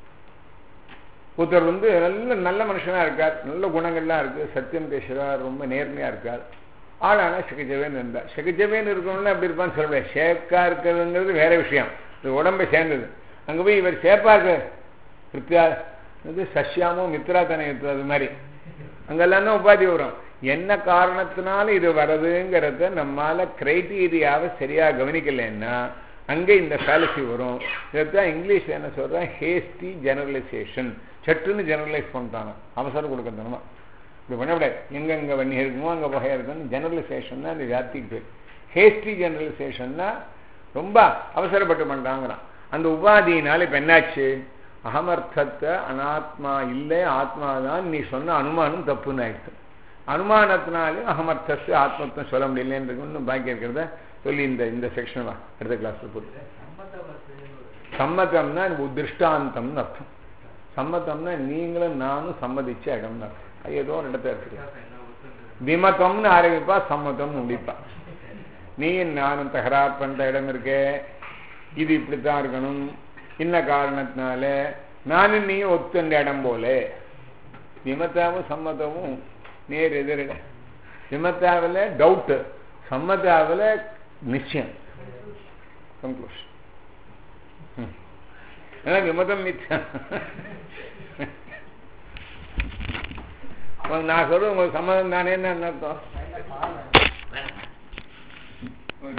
ஒருத்தர் வந்து நல்ல நல்ல மனுஷனாக இருக்கார் நல்ல குணங்கள்லாம் இருக்குது சத்தியம் பேசுகிறார் ரொம்ப நேர்மையாக இருக்கார் ஆளானா சிகிச்சவேன்னு இருந்தார் சிகிச்சவேன்னு இருக்கணும்னா அப்படி இருப்பான்னு சொல்லுவேன் ஷேக்காக இருக்கிறதுங்கிறது வேற விஷயம் இது உடம்பை சேர்ந்தது அங்கே போய் இவர் சேப்பா இருக்கு கிருத்தியா இது சஷ்யாமோ மித்ரா தானே அது மாதிரி அங்கெல்லாம் தான் உபாதி வரும் என்ன காரணத்தினால இது வருதுங்கிறத நம்மால கிரைட்டீரியாவை சரியாக கவனிக்கலைன்னா அங்கே இந்த ஃபேலசி வரும் இதைத்தான் இங்கிலீஷ் என்ன சொல்கிறேன் ஹேஸ்டி ஜெனரலைசேஷன் சட்டுன்னு ஜெனரலைஸ் பண்ணிட்டாங்க அவசரம் கொடுக்கணுமா இப்படி பண்ணக்கூடாது எங்கெங்கே வண்ணி இருக்குமோ அங்கே வகை இருக்குன்னு ஜெனரலைசேஷன் தான் இந்த வியாப்திக்கு பேர் ஹேஸ்டி ஜெனரலைசேஷன்னா ரொம்ப அவசரப்பட்டு பண்ணுறாங்கிறான் அந்த உபாதியினால் இப்போ என்னாச்சு அகமர்த்தத்தை அனாத்மா இல்லை ஆத்மா தான் நீ சொன்ன அனுமானம் தப்புன்னு ஆயிடுச்சு அனுமானத்தினாலே அகமர்த்தத்து ஆத்மத்துவம் சொல்ல முடியலன்றது இன்னும் பாக்கி இருக்கிறத சொல்லி இந்த இந்த செக்ஷன் வா அடுத்த கிளாஸ்ல போட்டு சம்மதம்னா திருஷ்டாந்தம்னு அர்த்தம் சம்மதம்னா நீங்களும் நானும் சம்மதிச்ச இடம்னு அர்த்தம் அது ஏதோ ஒரு இடத்த இருக்கு விமதம்னு ஆரம்பிப்பா சம்மதம்னு முடிப்பா நீ நானும் தகராறு பண்ற இடம் இருக்கே இது இப்படித்தான் இருக்கணும் இன்ன காரணத்தினால நானும் நீ ஒத்துண்ட இடம் போல விமத்தாவும் சம்மதமும் நேர் எதிரிட விமத்தாவில் டவுட்டு சம்மதாவில் நிச்சயம் கன்க்ளூஷன் ஏன்னா விமதம் மிச்சம் நான் சொல்றேன் உங்களுக்கு சம்மதம் தானே என்ன அர்த்தம்